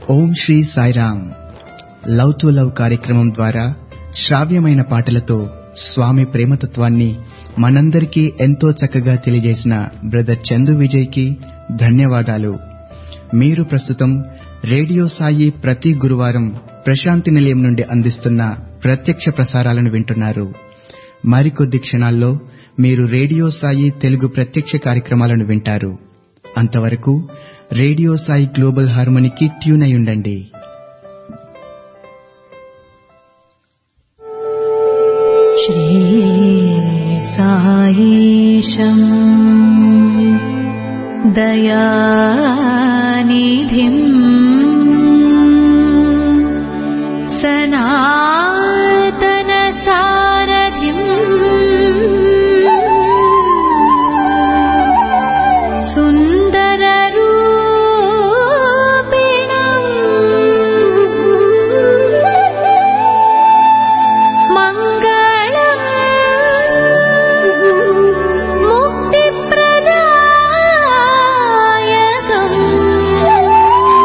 Om Sri Sairam love to love కార్యక్రమం ద్వారా శ్రావ్యమైన పాటలతో స్వామి ప్రేమతత్వాన్ని మనందరికీ ఎంతో చక్కగా తెలియజేసిన బ్రదర్ చందు విజయ్ కి ధన్యవాదాలు మీరు ప్రస్తుతం రేడియో సాయి ప్రతి గురువారం ప్రశాంతి నిలయం నుండి అందిస్తున్న ప్రత్యక్ష ప్రసారాలను వింటున్నారు మరికొద్ది క్షణాల్లో మీరు రేడియో సాయి తెలుగు ప్రత్యక్ష కార్యక్రమాలను వింటారు అంతవరకు రేడియో సాయి గ్లోబల్ హార్మోనికి ట్యూన్ అయి ఉండండి श्रीसायीशम् दयानिधिम् सनातनसारथिम् सुन्दररूपिणम् मङ्गलम् मुक्तिप्रदायकम्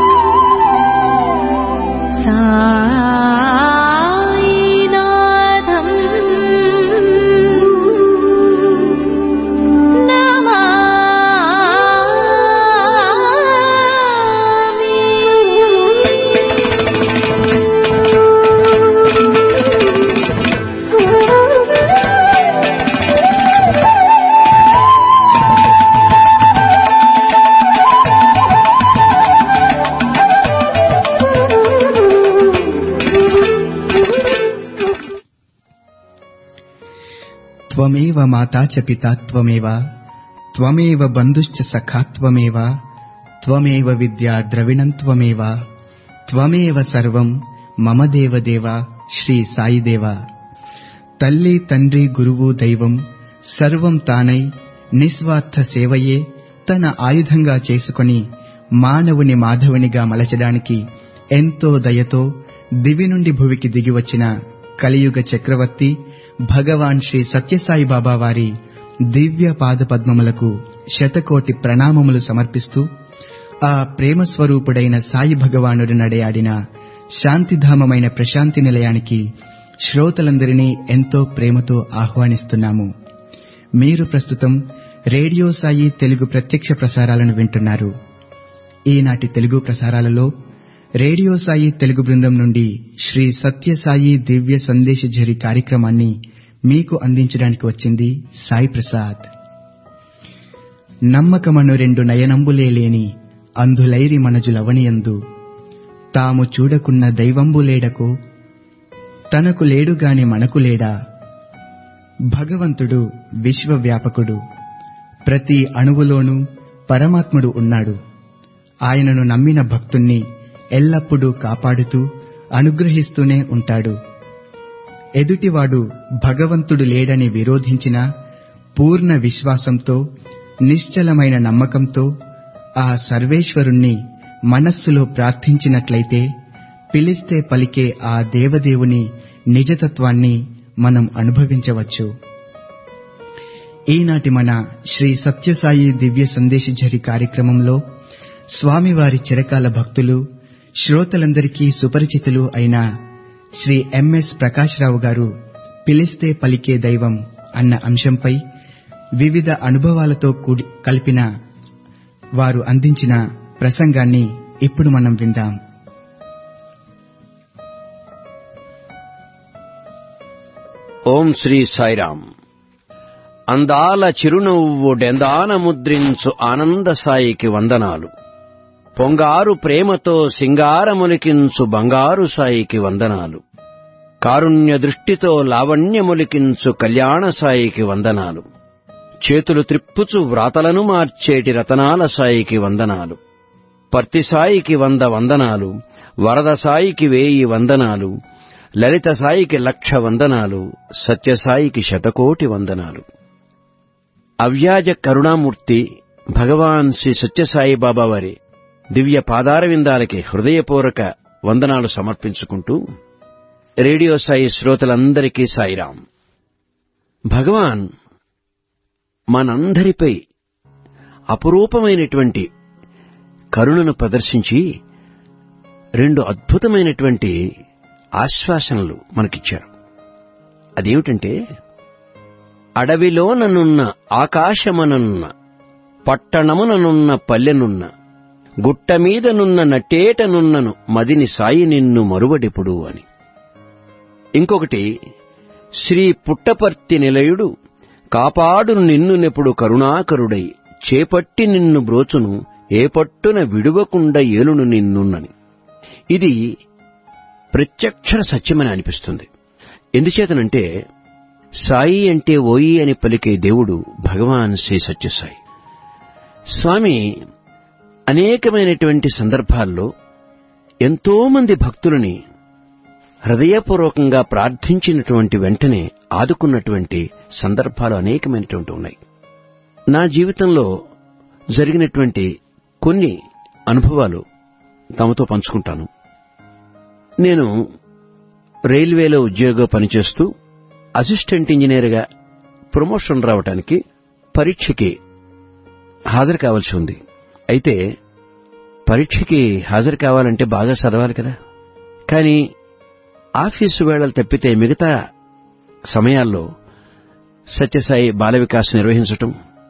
सायिनाथम् త్వమేవ మాతా చ పితా త్వమేవ త్వమేవ బంధుశ్చ సఖా త్వమేవ త్వమేవ విద్యా ద్రవిణం త్వమేవ త్వమేవ సర్వం మమ దేవదేవ శ్రీ సాయిదేవ తల్లి తండ్రి గురువు దైవం సర్వం తానై నిస్వార్థ సేవయే తన ఆయుధంగా చేసుకొని మానవుని మాధవునిగా మలచడానికి ఎంతో దయతో దివి నుండి భువికి దిగివచ్చిన కలియుగ చక్రవర్తి భగవాన్ శ్రీ సత్యసాయి బాబా వారి దివ్య పాద పద్మములకు శతకోటి ప్రణామములు సమర్పిస్తూ ఆ ప్రేమ స్వరూపుడైన సాయి భగవానుడు నడయాడిన శాంతిధామమైన ప్రశాంతి నిలయానికి శ్రోతలందరినీ ఎంతో ప్రేమతో ఆహ్వానిస్తున్నాము మీరు ప్రస్తుతం రేడియో సాయి తెలుగు ప్రత్యక్ష ప్రసారాలను వింటున్నారు ఈనాటి తెలుగు ప్రసారాలలో రేడియో సాయి తెలుగు బృందం నుండి శ్రీ సత్యసాయి దివ్య సందేశ ఝరి కార్యక్రమాన్ని మీకు అందించడానికి వచ్చింది సాయి ప్రసాద్ నమ్మకమను రెండు నయనంబులే లేని అంధులైరి మనజులవనియందు తాము చూడకున్న దైవంబులేడకో తనకు లేడుగాని మనకు లేడా భగవంతుడు విశ్వవ్యాపకుడు ప్రతి అణువులోనూ పరమాత్ముడు ఉన్నాడు ఆయనను నమ్మిన భక్తుణ్ణి ఎల్లప్పుడూ కాపాడుతూ అనుగ్రహిస్తూనే ఉంటాడు ఎదుటివాడు భగవంతుడు లేడని విరోధించిన పూర్ణ విశ్వాసంతో నిశ్చలమైన నమ్మకంతో ఆ సర్వేశ్వరుణ్ణి మనస్సులో ప్రార్థించినట్లయితే పిలిస్తే పలికే ఆ దేవదేవుని నిజతత్వాన్ని మనం అనుభవించవచ్చు ఈనాటి మన శ్రీ సత్యసాయి దివ్య సందేశఝరి కార్యక్రమంలో స్వామివారి చిరకాల భక్తులు శ్రోతలందరికీ సుపరిచితులు అయిన శ్రీ ఎంఎస్ ప్రకాశ్రావు గారు పిలిస్తే పలికే దైవం అన్న అంశంపై వివిధ అనుభవాలతో కూడి కలిపిన వారు అందించిన ప్రసంగాన్ని ఇప్పుడు మనం విందాం ఓం శ్రీ సాయిరామ్ అందాల చిరునవ్వు డెందాన ముద్రించు ఆనంద సాయికి వందనాలు పొంగారు ప్రేమతో సింగారములికించు బంగారు సాయికి వందనాలు కారుణ్య దృష్టితో లావణ్యములికించు కళ్యాణ సాయికి వందనాలు చేతులు త్రిప్పుచు వ్రాతలను మార్చేటి రతనాల సాయికి వందనాలు పర్తి సాయికి వంద వందనాలు వరద సాయికి వేయి వందనాలు లలిత సాయికి లక్ష వందనాలు సత్యసాయికి శతకోటి వందనాలు అవ్యాజ కరుణామూర్తి భగవాన్ శ్రీ సత్యసాయి బాబా వారి దివ్య పాదారవిందాలకి హృదయపూర్వక వందనాలు సమర్పించుకుంటూ రేడియో సాయి శ్రోతలందరికీ సాయిరాం భగవాన్ మనందరిపై అపురూపమైనటువంటి కరుణను ప్రదర్శించి రెండు అద్భుతమైనటువంటి ఆశ్వాసనలు మనకిచ్చారు అదేమిటంటే అడవిలోననున్న ఆకాశమనున్న పట్టణముననున్న పల్లెనున్న గుట్టమీదనున్న నట్టేటనున్నను మదిని సాయి నిన్ను మరువడెప్పుడు అని ఇంకొకటి శ్రీ పుట్టపర్తి నిలయుడు కాపాడు నిన్ను నెప్పుడు కరుణాకరుడై చేపట్టి నిన్ను బ్రోచును ఏ పట్టున విడువకుండా ఏలును నిన్నున్నని ఇది ప్రత్యక్షర సత్యమని అనిపిస్తుంది ఎందుచేతనంటే సాయి అంటే ఓయి అని పలికే దేవుడు భగవాన్ శ్రీ సత్యసాయి స్వామి అనేకమైనటువంటి సందర్భాల్లో ఎంతో మంది భక్తులని హృదయపూర్వకంగా ప్రార్థించినటువంటి వెంటనే ఆదుకున్నటువంటి సందర్భాలు అనేకమైనటువంటి ఉన్నాయి నా జీవితంలో జరిగినటువంటి కొన్ని అనుభవాలు తమతో పంచుకుంటాను నేను రైల్వేలో ఉద్యోగం పనిచేస్తూ అసిస్టెంట్ ఇంజనీర్గా ప్రమోషన్ రావటానికి పరీక్షకి హాజరు కావాల్సి ఉంది అయితే పరీక్షకి హాజరు కావాలంటే బాగా చదవాలి కదా కానీ ఆఫీసు వేళలు తప్పితే మిగతా సమయాల్లో సత్యసాయి బాల వికాస్ నిర్వహించటం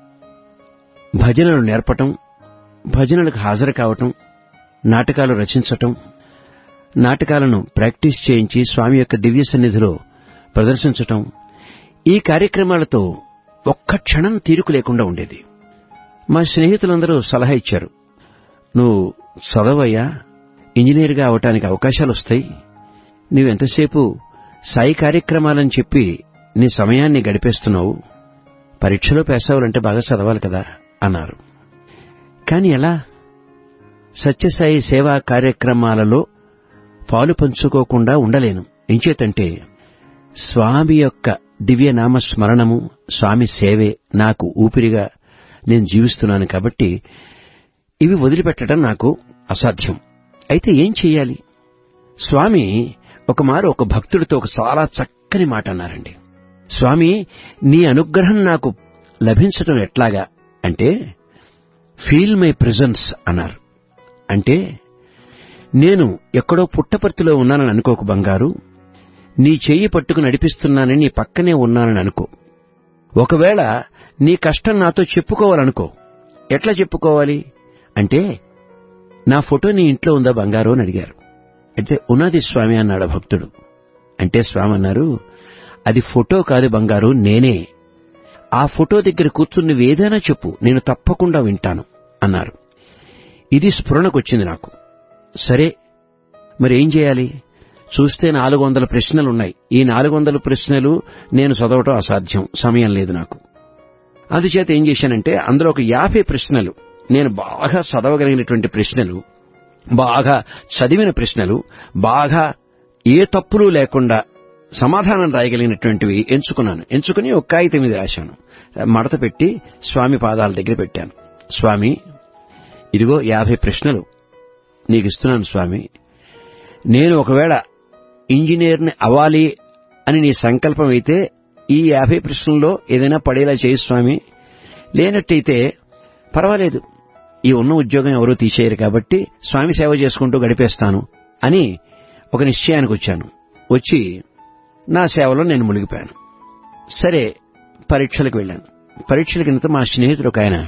భజనలు నేర్పటం భజనలకు హాజరు కావటం నాటకాలు రచించటం నాటకాలను ప్రాక్టీస్ చేయించి స్వామి యొక్క దివ్య సన్నిధిలో ప్రదర్శించటం ఈ కార్యక్రమాలతో ఒక్క క్షణం తీరుకు లేకుండా ఉండేది మా స్నేహితులందరూ సలహా ఇచ్చారు నువ్వు చదవయ్యా ఇంజనీర్గా అవటానికి అవకాశాలు వస్తాయి నువ్వెంతసేపు సాయి కార్యక్రమాలని చెప్పి నీ సమయాన్ని గడిపేస్తున్నావు పరీక్షలో పాస్ అవ్వాలంటే బాగా చదవాలి కదా అన్నారు కాని ఎలా సత్యసాయి సేవా కార్యక్రమాలలో పాలు పంచుకోకుండా ఉండలేను ఎంచేతంటే స్వామి యొక్క దివ్యనామ స్మరణము స్వామి సేవే నాకు ఊపిరిగా నేను జీవిస్తున్నాను కాబట్టి ఇవి వదిలిపెట్టడం నాకు అసాధ్యం అయితే ఏం చెయ్యాలి స్వామి ఒకమారు ఒక భక్తుడితో ఒక చాలా చక్కని మాట అన్నారండి స్వామి నీ అనుగ్రహం నాకు లభించటం ఎట్లాగా అంటే ఫీల్ మై ప్రెజెన్స్ అన్నారు అంటే నేను ఎక్కడో పుట్టపర్తిలో ఉన్నానని అనుకోకు బంగారు నీ చెయ్యి పట్టుకు నడిపిస్తున్నానని నీ పక్కనే ఉన్నానని అనుకో ఒకవేళ నీ కష్టం నాతో చెప్పుకోవాలనుకో ఎట్లా చెప్పుకోవాలి అంటే నా ఫోటో నీ ఇంట్లో ఉందా బంగారు అని అడిగారు అయితే ఉన్నది స్వామి అన్నాడు ఆ భక్తుడు అంటే స్వామి అన్నారు అది ఫోటో కాదు బంగారు నేనే ఆ ఫోటో దగ్గర కూర్చుని నువ్వు ఏదైనా చెప్పు నేను తప్పకుండా వింటాను అన్నారు ఇది స్ఫురణకొచ్చింది నాకు సరే మరి ఏం చేయాలి చూస్తే నాలుగు వందల ప్రశ్నలున్నాయి ఈ నాలుగు వందల ప్రశ్నలు నేను చదవటం అసాధ్యం సమయం లేదు నాకు అందుచేత ఏం చేశానంటే అందులో ఒక యాభై ప్రశ్నలు నేను బాగా చదవగలిగినటువంటి ప్రశ్నలు బాగా చదివిన ప్రశ్నలు బాగా ఏ తప్పులు లేకుండా సమాధానం రాయగలిగినటువంటివి ఎంచుకున్నాను ఎంచుకుని ఒక కాగితం మీద రాశాను మడత పెట్టి స్వామి పాదాల దగ్గర పెట్టాను స్వామి ఇదిగో యాభై ప్రశ్నలు నీకు ఇస్తున్నాను స్వామి నేను ఒకవేళ ఇంజనీర్ని అవ్వాలి అని నీ సంకల్పం అయితే ఈ యాభై ప్రశ్నల్లో ఏదైనా పడేలా చేయి స్వామి లేనట్టయితే పర్వాలేదు ఈ ఉన్న ఉద్యోగం ఎవరూ తీసేయరు కాబట్టి స్వామి సేవ చేసుకుంటూ గడిపేస్తాను అని ఒక నిశ్చయానికి వచ్చాను వచ్చి నా సేవలో నేను మునిగిపోయాను సరే పరీక్షలకు వెళ్ళాను పరీక్షల కింద మా స్నేహితుడు ఒక ఆయన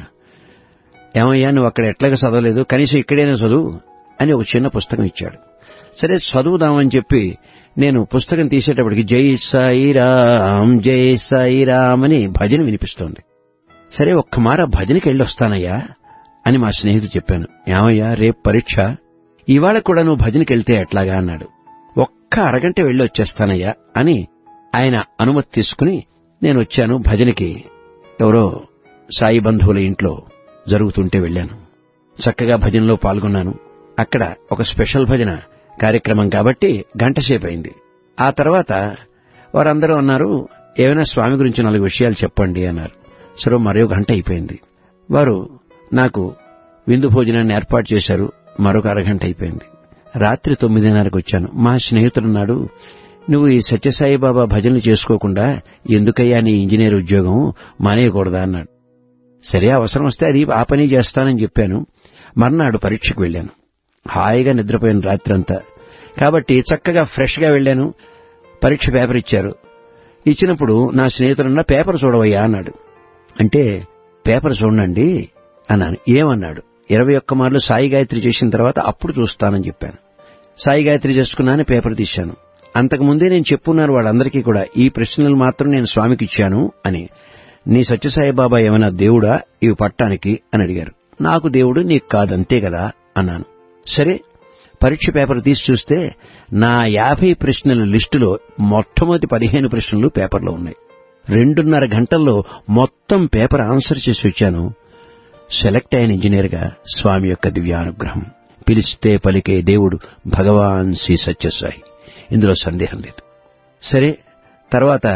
ఏమయ్యా నువ్వు అక్కడ ఎట్లాగా చదవలేదు కనీసం ఇక్కడైనా చదువు అని ఒక చిన్న పుస్తకం ఇచ్చాడు సరే చదువుదామని చెప్పి నేను పుస్తకం తీసేటప్పటికి జై సాయిరామ్ జై సాయిరామ్ అని భజన వినిపిస్తోంది సరే ఒక్క మార భజనకి వెళ్ళి వస్తానయ్యా అని మా స్నేహితుడు చెప్పాను ఏమయ్యా రేపు పరీక్ష ఇవాళ కూడా నువ్వు భజనకి వెళ్తే ఎట్లాగా అన్నాడు ఒక్క అరగంట వెళ్ళి వచ్చేస్తానయ్యా అని ఆయన అనుమతి తీసుకుని నేను వచ్చాను భజనకి ఎవరో సాయి బంధువుల ఇంట్లో జరుగుతుంటే వెళ్ళాను చక్కగా భజనలో పాల్గొన్నాను అక్కడ ఒక స్పెషల్ భజన కార్యక్రమం కాబట్టి గంట సేపు అయింది ఆ తర్వాత వారందరూ అన్నారు ఏమైనా స్వామి గురించి నాలుగు విషయాలు చెప్పండి అన్నారు సరే మరో గంట అయిపోయింది వారు నాకు విందు భోజనాన్ని ఏర్పాటు చేశారు మరొక అరగంట అయిపోయింది రాత్రి తొమ్మిదిన్నరకు వచ్చాను మా స్నేహితుడున్నాడు నువ్వు ఈ సత్యసాయి బాబా భజనలు చేసుకోకుండా ఎందుకయ్యా నీ ఇంజనీర్ ఉద్యోగం మానేయకూడదా అన్నాడు సరే అవసరం వస్తే అది ఆ పని చేస్తానని చెప్పాను మర్నాడు పరీక్షకు వెళ్ళాను హాయిగా నిద్రపోయాను రాత్రంతా కాబట్టి చక్కగా ఫ్రెష్గా వెళ్ళాను పరీక్ష పేపర్ ఇచ్చారు ఇచ్చినప్పుడు నా స్నేహితుడన్న పేపర్ చూడవయ్యా అన్నాడు అంటే పేపర్ చూడండి అన్నాను ఏమన్నాడు ఇరవై ఒక్క మార్లు సాయి గాయత్రి చేసిన తర్వాత అప్పుడు చూస్తానని చెప్పాను సాయి గాయత్రి చేసుకున్నాను పేపర్ తీశాను అంతకుముందే నేను చెప్పున్నాను వాళ్ళందరికీ కూడా ఈ ప్రశ్నలు మాత్రం నేను స్వామికి ఇచ్చాను అని నీ సత్యసాయి బాబా ఏమైనా దేవుడా ఇవి పట్టానికి అని అడిగారు నాకు దేవుడు నీకు కాదంతే కదా అన్నాను సరే పరీక్ష పేపర్ తీసి చూస్తే నా యాభై ప్రశ్నల లిస్టులో మొట్టమొదటి పదిహేను ప్రశ్నలు పేపర్లో ఉన్నాయి రెండున్నర గంటల్లో మొత్తం పేపర్ ఆన్సర్ చేసి వచ్చాను సెలెక్ట్ అయిన ఇంజనీర్గా స్వామి యొక్క దివ్యానుగ్రహం పిలిస్తే పలికే దేవుడు భగవాన్ శ్రీ సత్యసాయి ఇందులో సందేహం లేదు సరే తర్వాత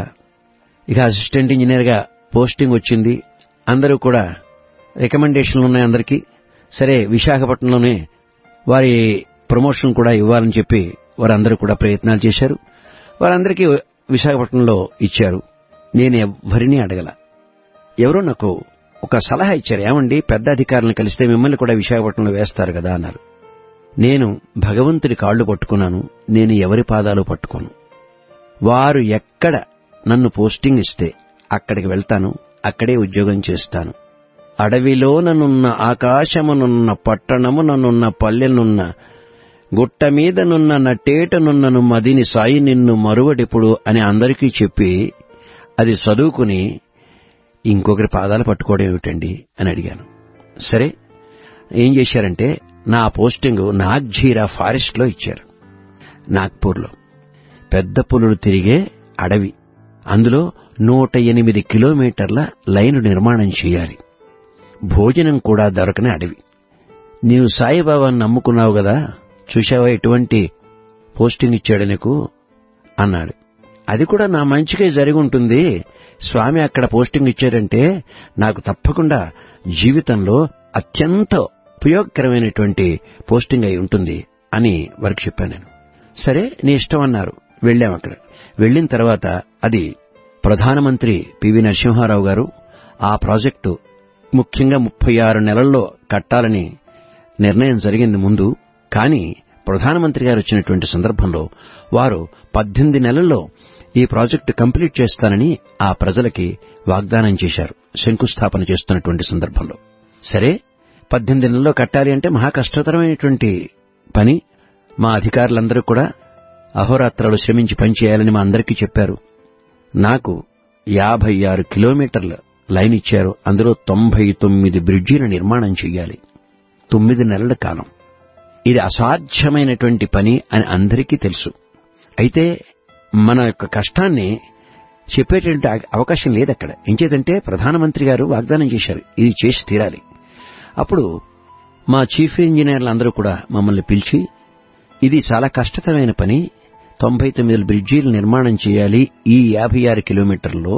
ఇక అసిస్టెంట్ ఇంజనీర్గా పోస్టింగ్ వచ్చింది అందరూ కూడా రికమెండేషన్లు ఉన్నాయి అందరికీ సరే విశాఖపట్నంలోనే వారి ప్రమోషన్ కూడా ఇవ్వాలని చెప్పి వారందరూ కూడా ప్రయత్నాలు చేశారు వారందరికీ విశాఖపట్నంలో ఇచ్చారు నేను ఎవ్వరినీ అడగల ఎవరో నాకు ఒక సలహా ఇచ్చారు ఏమండి పెద్ద అధికారులను కలిస్తే మిమ్మల్ని కూడా విశాఖపట్నంలో వేస్తారు కదా అన్నారు నేను భగవంతుడి కాళ్లు పట్టుకున్నాను నేను ఎవరి పాదాలు పట్టుకోను వారు ఎక్కడ నన్ను పోస్టింగ్ ఇస్తే అక్కడికి వెళ్తాను అక్కడే ఉద్యోగం చేస్తాను అడవిలోననున్న ఆకాశమునున్న పట్టణముననున్న పల్లెనున్న గుట్ట మీదనున్న నట్టేటనున్నను మదిని సాయి నిన్ను మరువడెప్పుడు అని అందరికీ చెప్పి అది చదువుకుని ఇంకొకరి పాదాలు పట్టుకోవడం ఏమిటండి అని అడిగాను సరే ఏం చేశారంటే నా పోస్టింగ్ నాగ్జీరా ఫారెస్ట్లో ఇచ్చారు నాగ్పూర్లో పెద్ద పులులు తిరిగే అడవి అందులో నూట ఎనిమిది కిలోమీటర్ల లైను నిర్మాణం చేయాలి భోజనం కూడా దొరకని అడవి నీవు సాయిబాబాను నమ్ముకున్నావు కదా చూశావా ఎటువంటి పోస్టింగ్ ఇచ్చాడు నీకు అన్నాడు అది కూడా నా మంచిగా జరిగి ఉంటుంది స్వామి అక్కడ పోస్టింగ్ ఇచ్చారంటే నాకు తప్పకుండా జీవితంలో అత్యంత ఉపయోగకరమైనటువంటి పోస్టింగ్ అయి ఉంటుంది అని వారికి చెప్పాను నేను సరే నీ ఇష్టం అన్నారు వెళ్ళాం అక్కడ వెళ్ళిన తర్వాత అది ప్రధానమంత్రి పివి నరసింహారావు గారు ఆ ప్రాజెక్టు ముఖ్యంగా ముప్పై ఆరు నెలల్లో కట్టాలని నిర్ణయం జరిగింది ముందు కానీ ప్రధానమంత్రి గారు వచ్చినటువంటి సందర్భంలో వారు పద్దెనిమిది నెలల్లో ఈ ప్రాజెక్టు కంప్లీట్ చేస్తానని ఆ ప్రజలకి వాగ్దానం చేశారు శంకుస్థాపన చేస్తున్నటువంటి సందర్భంలో సరే పద్దెనిమిది నెలల్లో కట్టాలి అంటే మహా కష్టతరమైనటువంటి పని మా అధికారులందరూ కూడా అహోరాత్రాలు శ్రమించి పనిచేయాలని మా అందరికీ చెప్పారు నాకు యాభై ఆరు కిలోమీటర్ల లైన్ ఇచ్చారు అందులో తొంభై తొమ్మిది బ్రిడ్జీల నిర్మాణం చెయ్యాలి తొమ్మిది నెలల కాలం ఇది అసాధ్యమైనటువంటి పని అని అందరికీ తెలుసు అయితే మన యొక్క కష్టాన్ని చెప్పేటువంటి అవకాశం లేదు అక్కడ ఎంచేతంటే ప్రధానమంత్రి గారు వాగ్దానం చేశారు ఇది చేసి తీరాలి అప్పుడు మా చీఫ్ ఇంజనీర్లు అందరూ కూడా మమ్మల్ని పిలిచి ఇది చాలా కష్టతరమైన పని తొంభై తొమ్మిది బ్రిడ్జీలు నిర్మాణం చేయాలి ఈ యాభై ఆరు కిలోమీటర్లో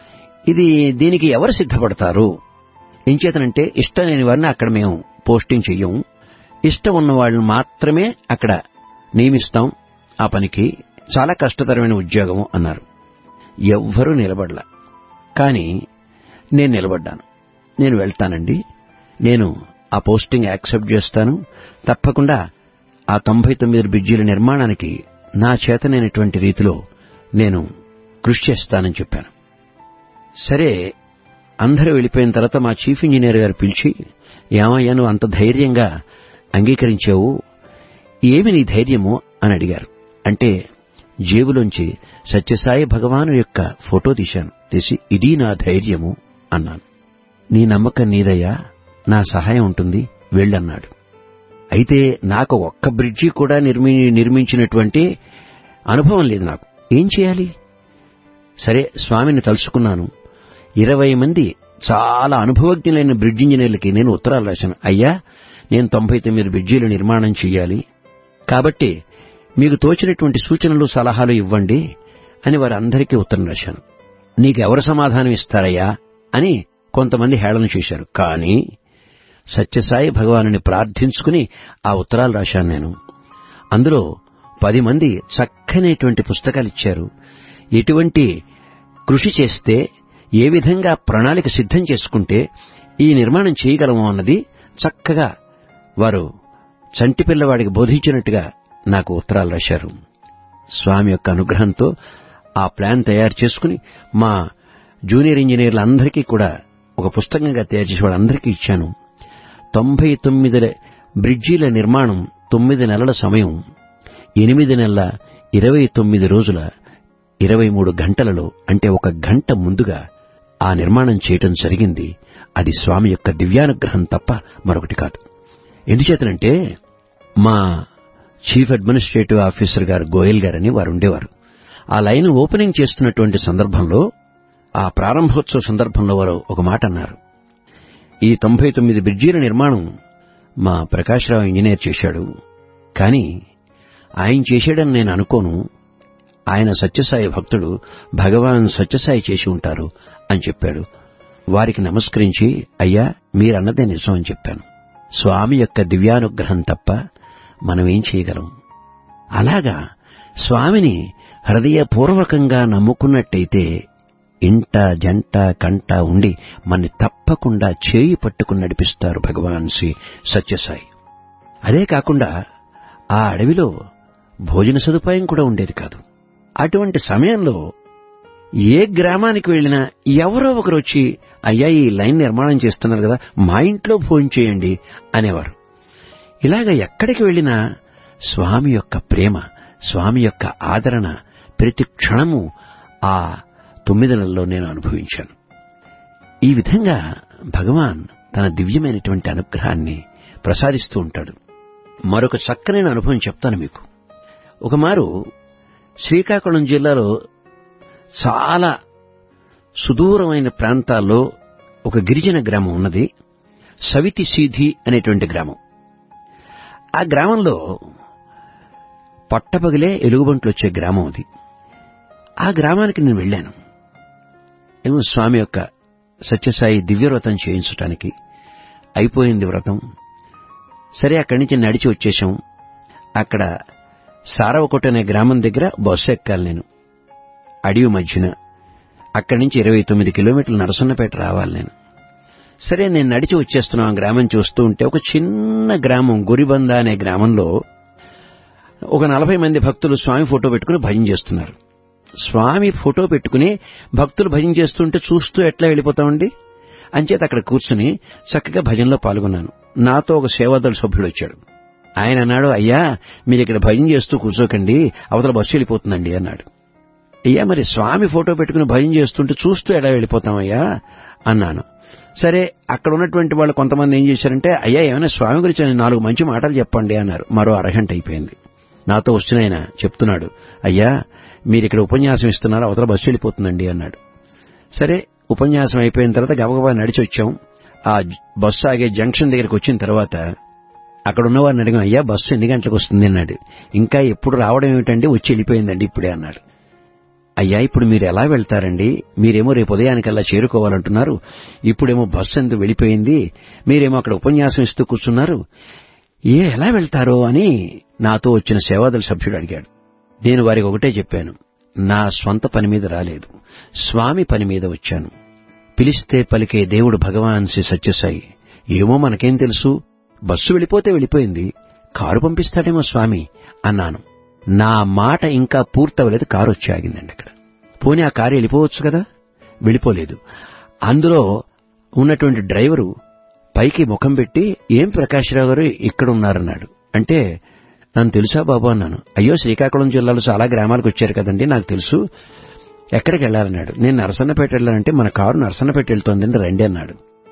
ఇది దీనికి ఎవరు సిద్ధపడతారు ఎంచేతనంటే ఇష్టం లేని వారిని అక్కడ మేము పోస్టింగ్ చెయ్యం ఇష్టం ఉన్న వాళ్ళని మాత్రమే అక్కడ నియమిస్తాం ఆ పనికి చాలా కష్టతరమైన ఉద్యోగము అన్నారు ఎవ్వరూ నిలబడలా కానీ నేను నిలబడ్డాను నేను వెళ్తానండి నేను ఆ పోస్టింగ్ యాక్సెప్ట్ చేస్తాను తప్పకుండా ఆ తొంభై తొమ్మిది బ్రిడ్జీల నిర్మాణానికి నా చేతనైనటువంటి రీతిలో నేను కృషి చేస్తానని చెప్పాను సరే అందరూ వెళ్ళిపోయిన తర్వాత మా చీఫ్ ఇంజనీర్ గారు పిలిచి ఏమయ్యా నువ్వు అంత ధైర్యంగా అంగీకరించావు ఏమి నీ ధైర్యము అని అడిగారు అంటే జేబులోంచి సత్యసాయి భగవాను యొక్క ఫోటో తీశాను తీసి ఇది నా ధైర్యము అన్నాను నీ నమ్మకం నీదయ్యా నా సహాయం ఉంటుంది వెళ్ళన్నాడు అయితే నాకు ఒక్క బ్రిడ్జి కూడా నిర్మి నిర్మించినటువంటి అనుభవం లేదు నాకు ఏం చేయాలి సరే స్వామిని తలుచుకున్నాను ఇరవై మంది చాలా అనుభవజ్ఞులైన బ్రిడ్జ్ ఇంజనీర్లకి నేను ఉత్తరాలు రాశాను అయ్యా నేను తొంభై తొమ్మిది బ్రిడ్జీలు నిర్మాణం చేయాలి కాబట్టి మీకు తోచినటువంటి సూచనలు సలహాలు ఇవ్వండి అని వారందరికీ ఉత్తరం రాశాను నీకెవరు సమాధానం ఇస్తారయ్యా అని కొంతమంది హేళన చేశారు కానీ సత్యసాయి భగవానుని ప్రార్థించుకుని ఆ ఉత్తరాలు రాశాను నేను అందులో పది మంది చక్కనేటువంటి పుస్తకాలు ఇచ్చారు ఎటువంటి కృషి చేస్తే ఏ విధంగా ప్రణాళిక సిద్ధం చేసుకుంటే ఈ నిర్మాణం చేయగలము అన్నది చక్కగా వారు చంటి పిల్లవాడికి బోధించినట్టుగా నాకు ఉత్తరాలు రాశారు స్వామి యొక్క అనుగ్రహంతో ఆ ప్లాన్ తయారు చేసుకుని మా జూనియర్ ఇంజనీర్లందరికీ కూడా ఒక పుస్తకంగా తయారు చేసి వాళ్ళందరికీ ఇచ్చాను తొంభై తొమ్మిది బ్రిడ్జీల నిర్మాణం తొమ్మిది నెలల సమయం ఎనిమిది నెలల ఇరవై తొమ్మిది రోజుల ఇరవై మూడు గంటలలో అంటే ఒక గంట ముందుగా ఆ నిర్మాణం చేయటం జరిగింది అది స్వామి యొక్క దివ్యానుగ్రహం తప్ప మరొకటి కాదు ఎందుచేతనంటే మా చీఫ్ అడ్మినిస్ట్రేటివ్ ఆఫీసర్ గారు గోయల్ గారని వారు ఉండేవారు ఆ లైన్ ఓపెనింగ్ చేస్తున్నటువంటి సందర్భంలో ఆ ప్రారంభోత్సవ సందర్భంలో వారు ఒక మాట అన్నారు ఈ తొంభై తొమ్మిది బ్రిడ్జీల నిర్మాణం మా ప్రకాశ్రావు ఇంజనీర్ చేశాడు కానీ ఆయన చేశాడని నేను అనుకోను ఆయన సత్యసాయి భక్తుడు భగవాన్ సత్యసాయి చేసి ఉంటారు అని చెప్పాడు వారికి నమస్కరించి అయ్యా మీరన్నదే నిజం అని చెప్పాను స్వామి యొక్క దివ్యానుగ్రహం తప్ప మనమేం చేయగలం అలాగా స్వామిని హృదయపూర్వకంగా నమ్ముకున్నట్టయితే ఇంట జంట కంట ఉండి మన్ని తప్పకుండా చేయి పట్టుకుని నడిపిస్తారు భగవాన్ శ్రీ సత్యసాయి అదే కాకుండా ఆ అడవిలో భోజన సదుపాయం కూడా ఉండేది కాదు అటువంటి సమయంలో ఏ గ్రామానికి వెళ్ళినా ఎవరో ఒకరు వచ్చి అయ్యా ఈ లైన్ నిర్మాణం చేస్తున్నారు కదా మా ఇంట్లో భోజనం చేయండి అనేవారు ఇలాగ ఎక్కడికి వెళ్ళినా స్వామి యొక్క ప్రేమ స్వామి యొక్క ఆదరణ ప్రతి క్షణము ఆ తొమ్మిది నెలల్లో నేను అనుభవించాను ఈ విధంగా భగవాన్ తన దివ్యమైనటువంటి అనుగ్రహాన్ని ప్రసాదిస్తూ ఉంటాడు మరొక చక్కనైన అనుభవం చెప్తాను మీకు ఒకమారు శ్రీకాకుళం జిల్లాలో చాలా సుదూరమైన ప్రాంతాల్లో ఒక గిరిజన గ్రామం ఉన్నది సవితి సీధి అనేటువంటి గ్రామం ఆ గ్రామంలో పట్టపగిలే ఎలుగుబంట్లు వచ్చే గ్రామం అది ఆ గ్రామానికి నేను వెళ్ళాను ఏమో స్వామి యొక్క సత్యసాయి దివ్యవ్రతం చేయించటానికి అయిపోయింది వ్రతం సరే అక్కడి నుంచి నడిచి వచ్చేశాం అక్కడ సారవకోట అనే గ్రామం దగ్గర బస్సు ఎక్కాలి నేను అడవి మధ్యన అక్కడి నుంచి ఇరవై తొమ్మిది కిలోమీటర్లు నరసన్నపేట రావాలి నేను సరే నేను నడిచి వచ్చేస్తున్నాం ఆ గ్రామం చూస్తూ ఉంటే ఒక చిన్న గ్రామం గురిబంద అనే గ్రామంలో ఒక నలభై మంది భక్తులు స్వామి ఫోటో పెట్టుకుని భజన చేస్తున్నారు స్వామి ఫోటో పెట్టుకుని భక్తులు భజన చేస్తుంటే చూస్తూ ఎట్లా వెళ్ళిపోతామండి అంచేత అక్కడ కూర్చుని చక్కగా భజనలో పాల్గొన్నాను నాతో ఒక సేవాదళ సభ్యుడు వచ్చాడు ఆయన అన్నాడు అయ్యా మీరు ఇక్కడ భజన చేస్తూ కూర్చోకండి అవతల బస్సు వెళ్ళిపోతుందండి అన్నాడు అయ్యా మరి స్వామి ఫోటో పెట్టుకుని భజన చేస్తుంటే చూస్తూ ఎలా వెళ్ళిపోతామయ్యా అన్నాను సరే అక్కడ ఉన్నటువంటి వాళ్ళు కొంతమంది ఏం చేశారంటే అయ్యా ఏమైనా స్వామి గురించి నాలుగు మంచి మాటలు చెప్పండి అన్నారు మరో అరగంట అయిపోయింది నాతో వచ్చిన ఆయన చెప్తున్నాడు అయ్యా మీరు ఇక్కడ ఉపన్యాసం ఇస్తున్నారు అవతల బస్సు వెళ్ళిపోతుందండి అన్నాడు సరే ఉపన్యాసం అయిపోయిన తర్వాత గబగబా నడిచి వచ్చాం ఆ బస్సు ఆగే జంక్షన్ దగ్గరికి వచ్చిన తర్వాత అక్కడ ఉన్న వారిని అడిగాం అయ్యా బస్సు ఎన్ని గంటలకు వస్తుంది అన్నాడు ఇంకా ఎప్పుడు రావడం ఏమిటండి వచ్చి వెళ్ళిపోయిందండి ఇప్పుడే అన్నాడు అయ్యా ఇప్పుడు మీరు ఎలా వెళ్తారండి మీరేమో రేపు ఉదయానికల్లా చేరుకోవాలంటున్నారు ఇప్పుడేమో బస్సు ఎందుకు వెళ్ళిపోయింది మీరేమో అక్కడ ఉపన్యాసం ఇస్తూ కూర్చున్నారు ఏ ఎలా వెళ్తారో అని నాతో వచ్చిన సేవాదళ సభ్యుడు అడిగాడు నేను వారికి ఒకటే చెప్పాను నా స్వంత పని మీద రాలేదు స్వామి పని మీద వచ్చాను పిలిస్తే పలికే దేవుడు భగవాన్ శ్రీ సత్యసాయి ఏమో మనకేం తెలుసు బస్సు వెళ్ళిపోతే వెళ్ళిపోయింది కారు పంపిస్తాడేమో స్వామి అన్నాను నా మాట ఇంకా పూర్తవలేదు కారు వచ్చి ఆగిందండి అక్కడ పోనీ ఆ కారు వెళ్ళిపోవచ్చు కదా వెళ్ళిపోలేదు అందులో ఉన్నటువంటి డ్రైవరు పైకి ముఖం పెట్టి ఏం ప్రకాశ్రావు గారు ఇక్కడ ఉన్నారన్నాడు అంటే నన్ను తెలుసా బాబు అన్నాను అయ్యో శ్రీకాకుళం జిల్లాలో చాలా గ్రామాలకు వచ్చారు కదండి నాకు తెలుసు ఎక్కడికి వెళ్ళాలన్నాడు నేను నరసన్నపేట వెళ్ళాలంటే మన కారు నరసన్నపేట వెళ్తోందండి రండి అన్నాడు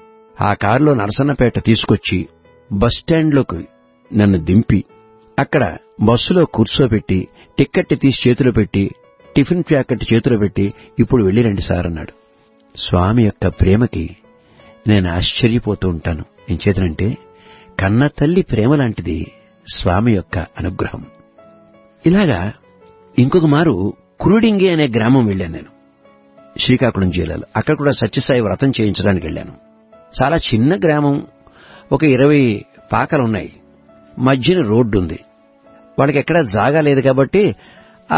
ఆ కారులో నరసన్నపేట తీసుకొచ్చి బస్టాండ్లోకి నన్ను దింపి అక్కడ బస్సులో కూర్చోబెట్టి టిక్కెట్ తీసి చేతిలో పెట్టి టిఫిన్ ప్యాకెట్ చేతిలో పెట్టి ఇప్పుడు వెళ్ళిరండి సార్ అన్నాడు స్వామి యొక్క ప్రేమకి నేను ఆశ్చర్యపోతూ ఉంటాను ఏం చేతనంటే కన్న తల్లి ప్రేమ లాంటిది స్వామి యొక్క అనుగ్రహం ఇలాగా ఇంకొక మారు కురుడింగి అనే గ్రామం వెళ్ళాను నేను శ్రీకాకుళం జిల్లాలో అక్కడ కూడా సత్యసాయి వ్రతం చేయించడానికి వెళ్ళాను చాలా చిన్న గ్రామం ఒక ఇరవై పాకలున్నాయి మధ్యన రోడ్డు ఉంది వాళ్ళకి ఎక్కడా జాగా లేదు కాబట్టి ఆ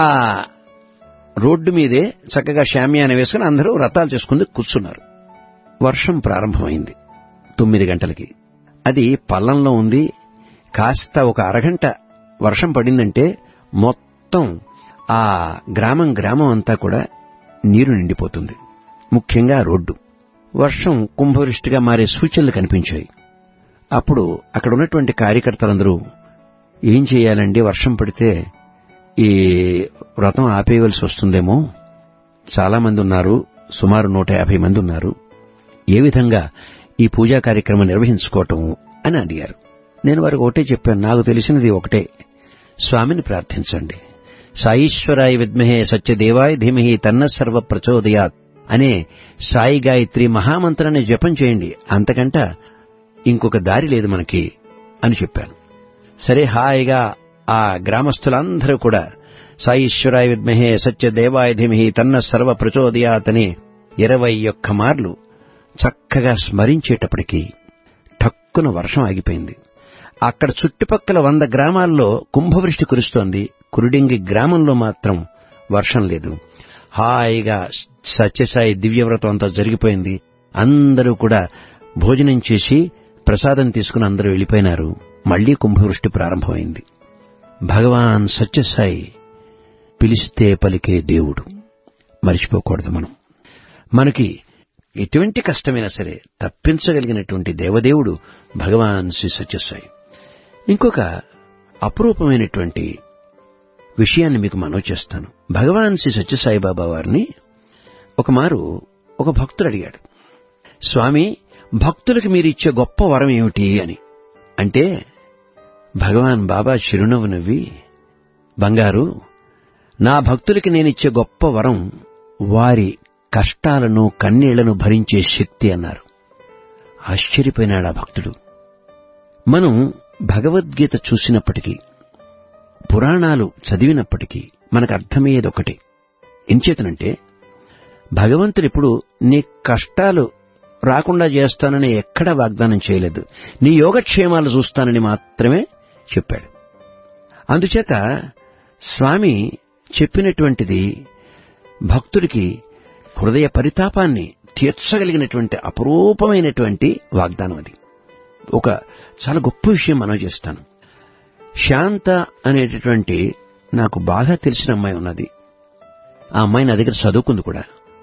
రోడ్డు మీదే చక్కగా షామియాన వేసుకుని అందరూ వ్రతాలు చేసుకుని కూర్చున్నారు వర్షం ప్రారంభమైంది తొమ్మిది గంటలకి అది పల్లంలో ఉంది కాస్త ఒక అరగంట వర్షం పడిందంటే మొత్తం ఆ గ్రామం గ్రామం అంతా కూడా నీరు నిండిపోతుంది ముఖ్యంగా రోడ్డు వర్షం కుంభవృష్టిగా మారే సూచనలు కనిపించాయి అప్పుడు అక్కడ ఉన్నటువంటి కార్యకర్తలందరూ ఏం చేయాలండి వర్షం పడితే ఈ వ్రతం ఆపేయవలసి వస్తుందేమో చాలా మంది ఉన్నారు సుమారు నూట యాభై మంది ఉన్నారు ఏ విధంగా ఈ పూజా కార్యక్రమం నిర్వహించుకోవటం అని అడిగారు నేను వారికి ఒకటే చెప్పాను నాకు తెలిసినది ఒకటే స్వామిని ప్రార్థించండి సాయీశ్వరాయ విద్మహే సత్యదేవాయ ధీమహి తన్న సర్వ ప్రచోదయాత్ అనే సాయి గాయత్రి మహామంత్రాన్ని జపం చేయండి అంతకంట ఇంకొక దారి లేదు మనకి అని చెప్పాను సరే హాయిగా ఆ గ్రామస్తులందరూ కూడా సాయీశ్వరాయ విద్మహే సత్యదేవాయ ధీమహి తన్న సర్వ ప్రచోదయాత్ అని ఇరవై ఒక్క మార్లు చక్కగా స్మరించేటప్పటికీ ఠక్కున వర్షం ఆగిపోయింది అక్కడ చుట్టుపక్కల వంద గ్రామాల్లో కుంభవృష్టి కురుస్తోంది కురుడింగి గ్రామంలో మాత్రం వర్షం లేదు హాయిగా సత్యసాయి దివ్యవ్రతం అంతా జరిగిపోయింది అందరూ కూడా భోజనం చేసి ప్రసాదం తీసుకుని అందరూ వెళ్ళిపోయినారు మళ్లీ కుంభవృష్టి ప్రారంభమైంది భగవాన్ సత్యసాయి పిలిస్తే పలికే దేవుడు మరిచిపోకూడదు మనం మనకి ఎటువంటి కష్టమైనా సరే తప్పించగలిగినటువంటి దేవదేవుడు భగవాన్ శ్రీ సత్యసాయి ఇంకొక అపురూపమైనటువంటి విషయాన్ని మీకు మనవి చేస్తాను భగవాన్ శ్రీ సత్యసాయి బాబా వారిని ఒకమారు ఒక భక్తుడు అడిగాడు స్వామి భక్తులకు మీరిచ్చే గొప్ప వరం ఏమిటి అని అంటే భగవాన్ బాబా చిరునవ్వు నవ్వి బంగారు నా భక్తులకి నేనిచ్చే గొప్ప వరం వారి కష్టాలను కన్నీళ్లను భరించే శక్తి అన్నారు ఆశ్చర్యపోయినాడు ఆ భక్తుడు మనం భగవద్గీత చూసినప్పటికీ పురాణాలు చదివినప్పటికీ మనకు అర్థమయ్యేది ఒకటే ఎంచేతనంటే భగవంతుడు ఇప్పుడు నీ కష్టాలు రాకుండా చేస్తానని ఎక్కడా వాగ్దానం చేయలేదు నీ యోగక్షేమాలు చూస్తానని మాత్రమే చెప్పాడు అందుచేత స్వామి చెప్పినటువంటిది భక్తుడికి హృదయ పరితాపాన్ని తీర్చగలిగినటువంటి అపురూపమైనటువంటి వాగ్దానం అది ఒక చాలా గొప్ప విషయం మనం చేస్తాను శాంత అనేటటువంటి నాకు బాగా తెలిసిన అమ్మాయి ఉన్నది ఆ అమ్మాయి నా దగ్గర చదువుకుంది కూడా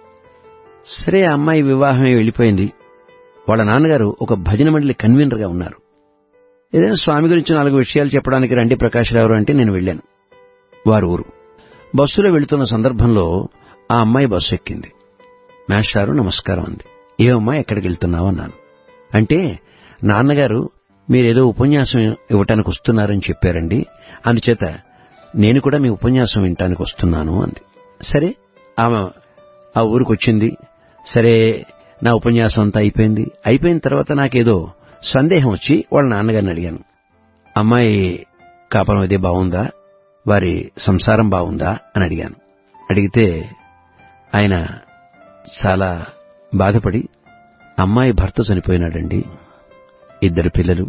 సరే ఆ అమ్మాయి వివాహమే వెళ్ళిపోయింది వాళ్ళ నాన్నగారు ఒక భజన మండలి కన్వీనర్గా ఉన్నారు ఏదైనా స్వామి గురించి నాలుగు విషయాలు చెప్పడానికి రండి ప్రకాశ్రావు అంటే నేను వెళ్ళాను వారు ఊరు బస్సులో వెళుతున్న సందర్భంలో ఆ అమ్మాయి బస్సు ఎక్కింది మేస్టారు నమస్కారం అంది ఏ అమ్మాయి ఎక్కడికి వెళ్తున్నావు అన్నాను అంటే నాన్నగారు మీరేదో ఉపన్యాసం ఇవ్వటానికి వస్తున్నారని చెప్పారండి అందుచేత నేను కూడా మీ ఉపన్యాసం వినటానికి వస్తున్నాను అంది సరే ఆమె ఆ ఊరికి వచ్చింది సరే నా ఉపన్యాసం అంతా అయిపోయింది అయిపోయిన తర్వాత నాకేదో సందేహం వచ్చి వాళ్ళ నాన్నగారిని అడిగాను అమ్మాయి కాపరం అదే బాగుందా వారి సంసారం బాగుందా అని అడిగాను అడిగితే ఆయన చాలా బాధపడి అమ్మాయి భర్త చనిపోయినాడండి ఇద్దరు పిల్లలు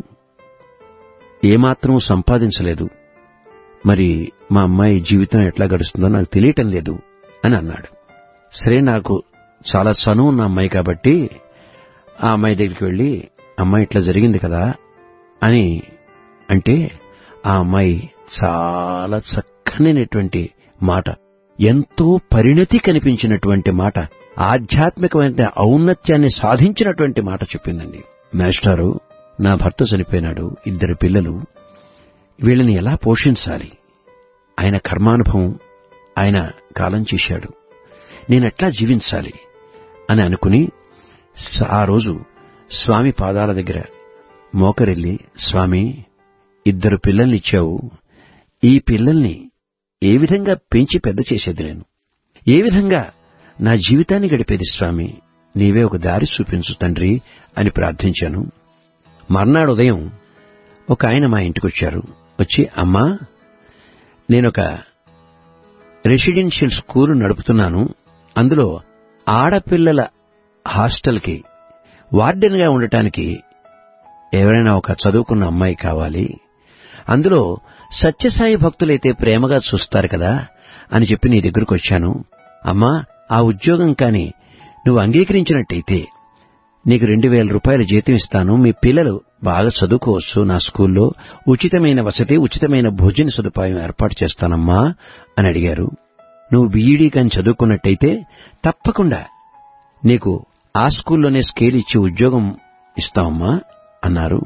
ఏమాత్రం సంపాదించలేదు మరి మా అమ్మాయి జీవితం ఎట్లా గడుస్తుందో నాకు తెలియటం లేదు అని అన్నాడు సరే నాకు చాలా చనువు ఉన్న అమ్మాయి కాబట్టి ఆ అమ్మాయి దగ్గరికి వెళ్ళి అమ్మాయి ఇట్లా జరిగింది కదా అని అంటే ఆ అమ్మాయి చాలా చక్కనైనటువంటి మాట ఎంతో పరిణతి కనిపించినటువంటి మాట ఆధ్యాత్మికమైన ఔన్నత్యాన్ని సాధించినటువంటి మాట చెప్పిందండి మాస్టారు నా భర్త చనిపోయినాడు ఇద్దరు పిల్లలు వీళ్ళని ఎలా పోషించాలి ఆయన కర్మానుభవం ఆయన కాలం చేశాడు నేనెట్లా జీవించాలి అని అనుకుని ఆ రోజు స్వామి పాదాల దగ్గర మోకరెళ్ళి స్వామి ఇద్దరు పిల్లల్ని ఇచ్చావు ఈ పిల్లల్ని ఏ విధంగా పెంచి పెద్ద చేసేది నేను ఏ విధంగా నా జీవితాన్ని గడిపేది స్వామి నీవే ఒక దారి చూపించు తండ్రి అని ప్రార్థించాను మర్నాడు ఉదయం ఒక ఆయన మా ఇంటికొచ్చారు వచ్చి అమ్మా నేనొక రెసిడెన్షియల్ స్కూల్ నడుపుతున్నాను అందులో ఆడపిల్లల హాస్టల్కి వార్డెన్గా ఉండటానికి ఎవరైనా ఒక చదువుకున్న అమ్మాయి కావాలి అందులో సత్యసాయి భక్తులైతే ప్రేమగా చూస్తారు కదా అని చెప్పి నీ దగ్గరకు వచ్చాను అమ్మా ఆ ఉద్యోగం కాని నువ్వు అంగీకరించినట్టయితే నీకు రెండు వేల రూపాయల జీతం ఇస్తాను మీ పిల్లలు బాగా చదువుకోవచ్చు నా స్కూల్లో ఉచితమైన వసతి ఉచితమైన భోజన సదుపాయం ఏర్పాటు చేస్తానమ్మా అని అడిగారు నువ్వు బీఈడీ కానీ చదువుకున్నట్టయితే తప్పకుండా నీకు ఆ స్కూల్లోనే స్కేల్ ఇచ్చి ఉద్యోగం ఇస్తామమ్మా అన్నారు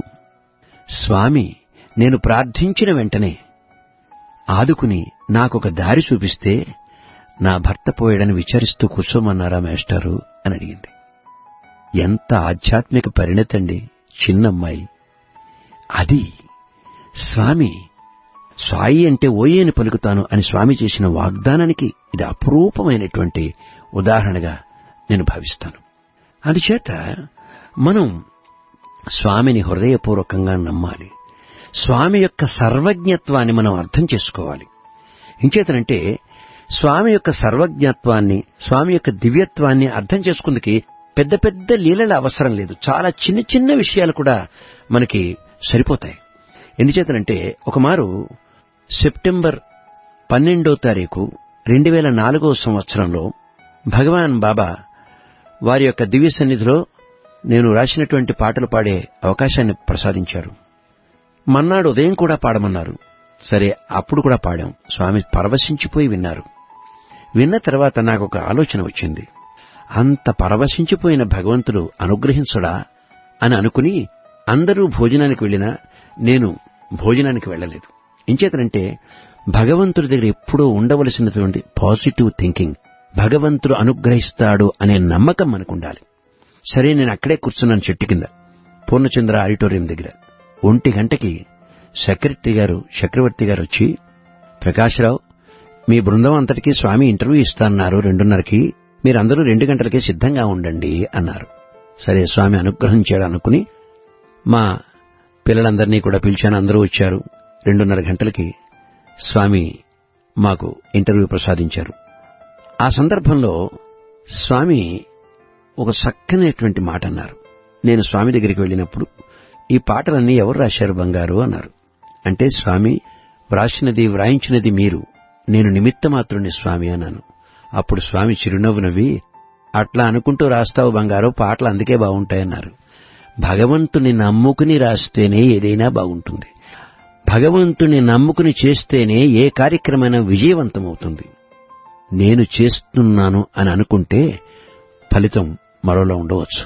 స్వామి నేను ప్రార్థించిన వెంటనే ఆదుకుని నాకొక దారి చూపిస్తే నా భర్త పోయాడని విచారిస్తూ కూర్చోమన్నారా మేస్టారు అని అడిగింది ఎంత ఆధ్యాత్మిక పరిణతండి చిన్నమ్మాయి అది స్వామి స్వాయి అంటే ఓయే అని పలుకుతాను అని స్వామి చేసిన వాగ్దానానికి ఇది అపురూపమైనటువంటి ఉదాహరణగా నేను భావిస్తాను అందుచేత మనం స్వామిని హృదయపూర్వకంగా నమ్మాలి స్వామి యొక్క సర్వజ్ఞత్వాన్ని మనం అర్థం చేసుకోవాలి ఇంచేతనంటే స్వామి యొక్క సర్వజ్ఞత్వాన్ని స్వామి యొక్క దివ్యత్వాన్ని అర్థం చేసుకుందుకి పెద్ద పెద్ద లీలల అవసరం లేదు చాలా చిన్న చిన్న విషయాలు కూడా మనకి సరిపోతాయి ఎందుచేతనంటే ఒకమారు సెప్టెంబర్ పన్నెండో తారీఖు రెండు వేల నాలుగో సంవత్సరంలో భగవాన్ బాబా వారి యొక్క దివ్య సన్నిధిలో నేను రాసినటువంటి పాటలు పాడే అవకాశాన్ని ప్రసాదించారు మన్నాడు ఉదయం కూడా పాడమన్నారు సరే అప్పుడు కూడా పాడాం స్వామి పరవశించిపోయి విన్నారు విన్న తర్వాత నాకు ఒక ఆలోచన వచ్చింది అంత పరవశించిపోయిన భగవంతుడు అనుగ్రహించడా అని అనుకుని అందరూ భోజనానికి వెళ్ళినా నేను భోజనానికి వెళ్ళలేదు ఇంచేతనంటే భగవంతుడి దగ్గర ఎప్పుడూ ఉండవలసినటువంటి పాజిటివ్ థింకింగ్ భగవంతుడు అనుగ్రహిస్తాడు అనే నమ్మకం మనకు ఉండాలి సరే నేను అక్కడే కూర్చున్నాను చెట్టు కింద పూర్ణచంద్ర ఆడిటోరియం దగ్గర ఒంటి గంటకి సెక్రటరీ గారు చక్రవర్తి గారు వచ్చి ప్రకాశ్రావు మీ బృందం అంతటికీ స్వామి ఇంటర్వ్యూ ఇస్తాన్నారు రెండున్నరకి మీరందరూ రెండు గంటలకే సిద్ధంగా ఉండండి అన్నారు సరే స్వామి అనుగ్రహించాడు అనుకుని మా పిల్లలందరినీ కూడా పిలిచాను అందరూ వచ్చారు రెండున్నర గంటలకి స్వామి మాకు ఇంటర్వ్యూ ప్రసాదించారు ఆ సందర్భంలో స్వామి ఒక చక్కనటువంటి మాట అన్నారు నేను స్వామి దగ్గరికి వెళ్ళినప్పుడు ఈ పాటలన్నీ ఎవరు రాశారు బంగారు అన్నారు అంటే స్వామి వ్రాసినది వ్రాయించినది మీరు నేను నిమిత్తమాత్రుని స్వామి అన్నాను అప్పుడు స్వామి చిరునవ్వు నవ్వి అట్లా అనుకుంటూ రాస్తావు బంగారు పాటలు అందుకే బాగుంటాయన్నారు భగవంతుని నమ్ముకుని రాస్తేనే ఏదైనా బాగుంటుంది భగవంతుని నమ్ముకుని చేస్తేనే ఏ కార్యక్రమైనా విజయవంతమవుతుంది నేను చేస్తున్నాను అని అనుకుంటే ఫలితం మరోలా ఉండవచ్చు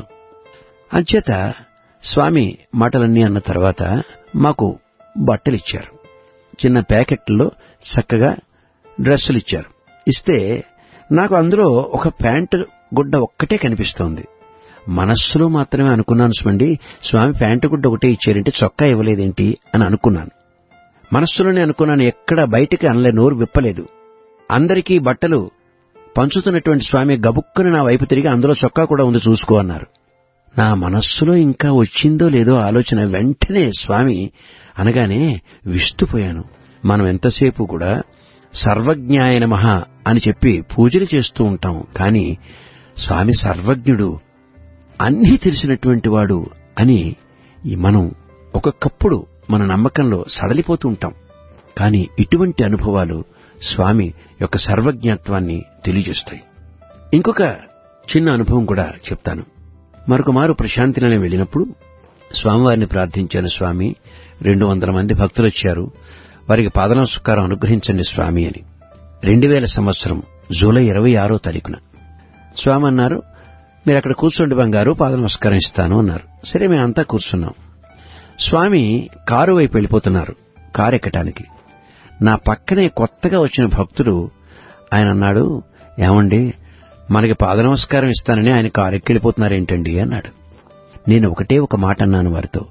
అంచేత స్వామి మాటలన్నీ అన్న తర్వాత మాకు బట్టలిచ్చారు చిన్న ప్యాకెట్లో చక్కగా డ్రెస్సులు ఇచ్చారు ఇస్తే నాకు అందులో ఒక ప్యాంటు గుడ్డ ఒక్కటే కనిపిస్తోంది మనస్సులో మాత్రమే అనుకున్నాను స్వండి స్వామి ప్యాంటు గుడ్డ ఒకటే ఇచ్చారంటే చొక్కా ఇవ్వలేదేంటి అని అనుకున్నాను మనస్సులోనే అనుకున్నాను ఎక్కడ బయటికి అనలే నోరు విప్పలేదు అందరికీ బట్టలు పంచుతున్నటువంటి స్వామి గబుక్కుని నా వైపు తిరిగి అందులో చొక్కా కూడా ఉంది చూసుకో అన్నారు నా మనస్సులో ఇంకా వచ్చిందో లేదో ఆలోచన వెంటనే స్వామి అనగానే విస్తుపోయాను మనం ఎంతసేపు కూడా సర్వజ్ఞాయ నమః అని చెప్పి పూజలు చేస్తూ ఉంటాం కానీ స్వామి సర్వజ్ఞుడు అన్నీ తెలిసినటువంటి వాడు అని ఈ మనం ఒక్కొక్కప్పుడు మన నమ్మకంలో సడలిపోతూ ఉంటాం కానీ ఇటువంటి అనుభవాలు స్వామి యొక్క సర్వజ్ఞత్వాన్ని తెలియజేస్తాయి ఇంకొక చిన్న అనుభవం కూడా చెప్తాను మరొక మారు ప్రశాంతిలోనే వెళ్ళినప్పుడు స్వామివారిని ప్రార్థించాను స్వామి రెండు వందల మంది భక్తులు వచ్చారు వారికి పాదనమస్కారం అనుగ్రహించండి స్వామి అని రెండు వేల సంవత్సరం జూలై ఇరవై ఆరో తారీఖున స్వామి అన్నారు మీరు అక్కడ కూర్చోండి బంగారు పాద నమస్కారం ఇస్తాను అన్నారు సరే మేమంతా కూర్చున్నాం స్వామి కారు వైపు వెళ్ళిపోతున్నారు కారు ఎక్కటానికి నా పక్కనే కొత్తగా వచ్చిన భక్తుడు ఆయన అన్నాడు ఏమండి మనకి పాద నమస్కారం ఇస్తానని ఆయన కారు ఎక్కెళ్ళిపోతున్నారేంటండి అన్నాడు నేను ఒకటే ఒక మాట అన్నాను వారితో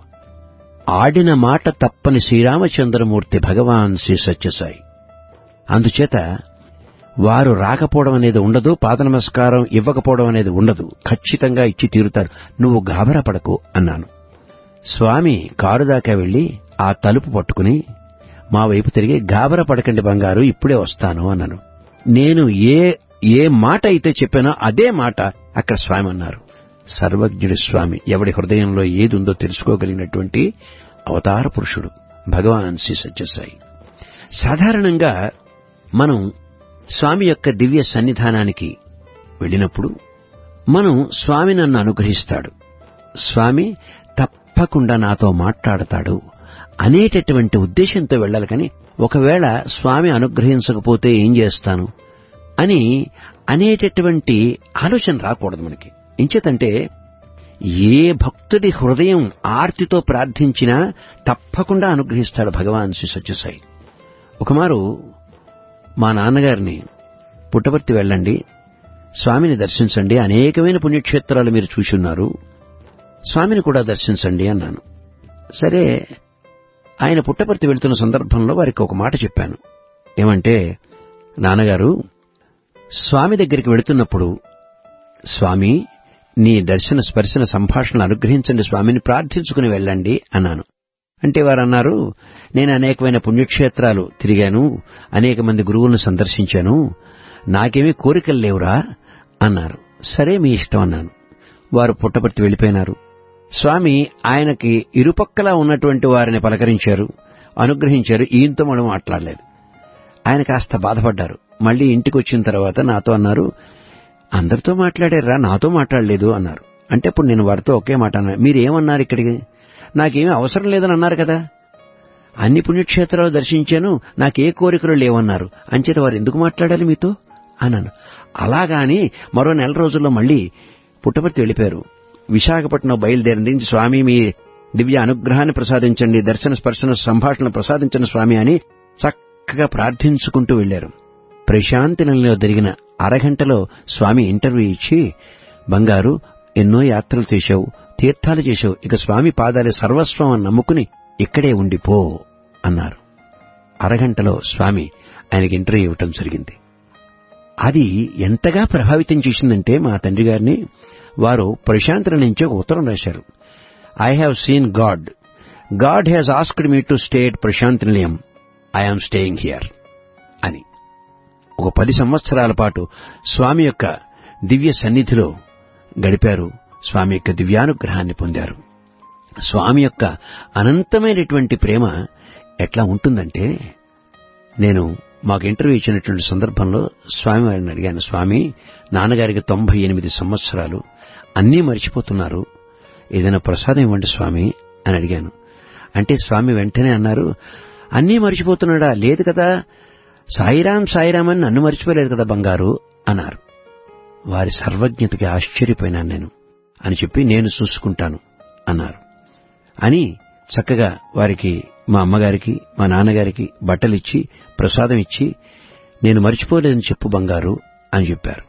ఆడిన మాట తప్పని శ్రీరామచంద్రమూర్తి భగవాన్ శ్రీ సత్యసాయి అందుచేత వారు రాకపోవడం అనేది ఉండదు పాద నమస్కారం ఇవ్వకపోవడం అనేది ఉండదు ఖచ్చితంగా ఇచ్చి తీరుతారు నువ్వు గాబరా పడకు అన్నాను స్వామి కారు దాకా వెళ్లి ఆ తలుపు పట్టుకుని మా వైపు తిరిగి గాబరా పడకండి బంగారు ఇప్పుడే వస్తాను అన్నాను నేను ఏ ఏ మాట అయితే చెప్పానో అదే మాట అక్కడ స్వామి అన్నారు సర్వజ్ఞుడి స్వామి ఎవడి హృదయంలో ఏదుందో తెలుసుకోగలిగినటువంటి అవతార పురుషుడు భగవాన్ శ్రీ సత్యసాయి సాధారణంగా మనం స్వామి యొక్క దివ్య సన్నిధానానికి వెళ్ళినప్పుడు మనం స్వామి నన్ను అనుగ్రహిస్తాడు స్వామి తప్పకుండా నాతో మాట్లాడతాడు అనేటటువంటి ఉద్దేశంతో వెళ్ళాలి కానీ ఒకవేళ స్వామి అనుగ్రహించకపోతే ఏం చేస్తాను అని అనేటటువంటి ఆలోచన రాకూడదు మనకి ఎంచేతంటే ఏ భక్తుడి హృదయం ఆర్తితో ప్రార్థించినా తప్పకుండా అనుగ్రహిస్తాడు భగవాన్ శ్రీ సత్యసాయి ఒకమారు మా నాన్నగారిని పుట్టపర్తి వెళ్ళండి స్వామిని దర్శించండి అనేకమైన పుణ్యక్షేత్రాలు మీరు చూసున్నారు స్వామిని కూడా దర్శించండి అన్నాను సరే ఆయన పుట్టపర్తి వెళ్తున్న సందర్భంలో వారికి ఒక మాట చెప్పాను ఏమంటే నాన్నగారు స్వామి దగ్గరికి వెళుతున్నప్పుడు స్వామి నీ దర్శన స్పర్శన సంభాషణలు అనుగ్రహించండి స్వామిని ప్రార్థించుకుని వెళ్ళండి అన్నాను అంటే వారు అన్నారు నేను అనేకమైన పుణ్యక్షేత్రాలు తిరిగాను అనేక మంది గురువులను సందర్శించాను నాకేమీ కోరికలు లేవురా అన్నారు సరే మీ ఇష్టం అన్నాను వారు పుట్టపర్తి వెళ్ళిపోయినారు స్వామి ఆయనకి ఇరుపక్కలా ఉన్నటువంటి వారిని పలకరించారు అనుగ్రహించారు ఈయంతో మనం మాట్లాడలేదు ఆయన కాస్త బాధపడ్డారు మళ్ళీ ఇంటికి వచ్చిన తర్వాత నాతో అన్నారు అందరితో మాట్లాడారా నాతో మాట్లాడలేదు అన్నారు అంటే ఇప్పుడు నేను వారితో ఒకే మాట అన్నా మీరేమన్నారు ఇక్కడికి నాకేమీ అవసరం లేదని అన్నారు కదా అన్ని పుణ్యక్షేత్రాలు దర్శించాను నాకే కోరికలు లేవన్నారు అంచేత వారు ఎందుకు మాట్లాడాలి మీతో అన్నాను అలాగాని మరో నెల రోజుల్లో మళ్ళీ పుట్టపర్తి వెళ్ళిపోయారు విశాఖపట్నం బయలుదేరింది స్వామి మీ దివ్య అనుగ్రహాన్ని ప్రసాదించండి దర్శన స్పర్శన సంభాషణ ప్రసాదించండి స్వామి అని చక్కగా ప్రార్థించుకుంటూ వెళ్లారు ప్రశాంతి నిలయంలో జరిగిన అరగంటలో స్వామి ఇంటర్వ్యూ ఇచ్చి బంగారు ఎన్నో యాత్రలు చేశావు తీర్థాలు చేశావు ఇక స్వామి పాదాలే సర్వస్వం అని నమ్ముకుని ఇక్కడే ఉండిపో అన్నారు అరగంటలో స్వామి ఆయనకి ఇంటర్వ్యూ ఇవ్వటం జరిగింది అది ఎంతగా ప్రభావితం చేసిందంటే మా తండ్రి గారిని వారు ప్రశాంతల నుంచి ఒక ఉత్తరం రాశారు I have seen God God has asked me to stay at Prasanthi Nilayam I am staying here అని ఒక పది సంవత్సరాల పాటు స్వామి యొక్క దివ్య సన్నిధిలో గడిపారు స్వామి యొక్క దివ్యానుగ్రహాన్ని పొందారు స్వామి యొక్క అనంతమైనటువంటి ప్రేమ ఎట్లా ఉంటుందంటే నేను మాకు ఇంటర్వ్యూ ఇచ్చినటువంటి సందర్భంలో స్వామి వారిని అడిగాను స్వామి నాన్నగారికి తొంభై ఎనిమిది సంవత్సరాలు అన్నీ మర్చిపోతున్నారు ఏదైనా ప్రసాదం ఇవ్వండి స్వామి అని అడిగాను అంటే స్వామి వెంటనే అన్నారు అన్నీ మర్చిపోతున్నాడా లేదు కదా సాయిరాం సాయిరాం అని నన్ను మర్చిపోలేదు కదా బంగారు అన్నారు వారి సర్వజ్ఞతకి ఆశ్చర్యపోయినాను నేను అని చెప్పి నేను చూసుకుంటాను అన్నారు అని చక్కగా వారికి మా అమ్మగారికి మా నాన్నగారికి బట్టలిచ్చి ప్రసాదం ఇచ్చి నేను మర్చిపోలేదని చెప్పు బంగారు అని చెప్పారు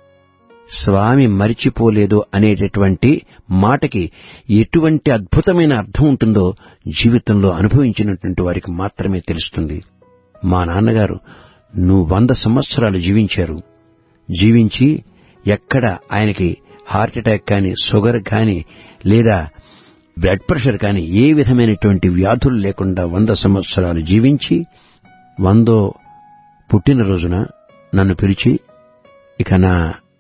స్వామి మరిచిపోలేదు అనేటటువంటి మాటకి ఎటువంటి అద్భుతమైన అర్థం ఉంటుందో జీవితంలో అనుభవించినటువంటి వారికి మాత్రమే తెలుస్తుంది మా నాన్నగారు నువ్వు వంద సంవత్సరాలు జీవించారు జీవించి ఎక్కడ ఆయనకి హార్ట్ అటాక్ కానీ షుగర్ కానీ లేదా బ్లడ్ ప్రెషర్ కానీ ఏ విధమైనటువంటి వ్యాధులు లేకుండా వంద సంవత్సరాలు జీవించి వందో పుట్టినరోజున నన్ను పిలిచి ఇక నా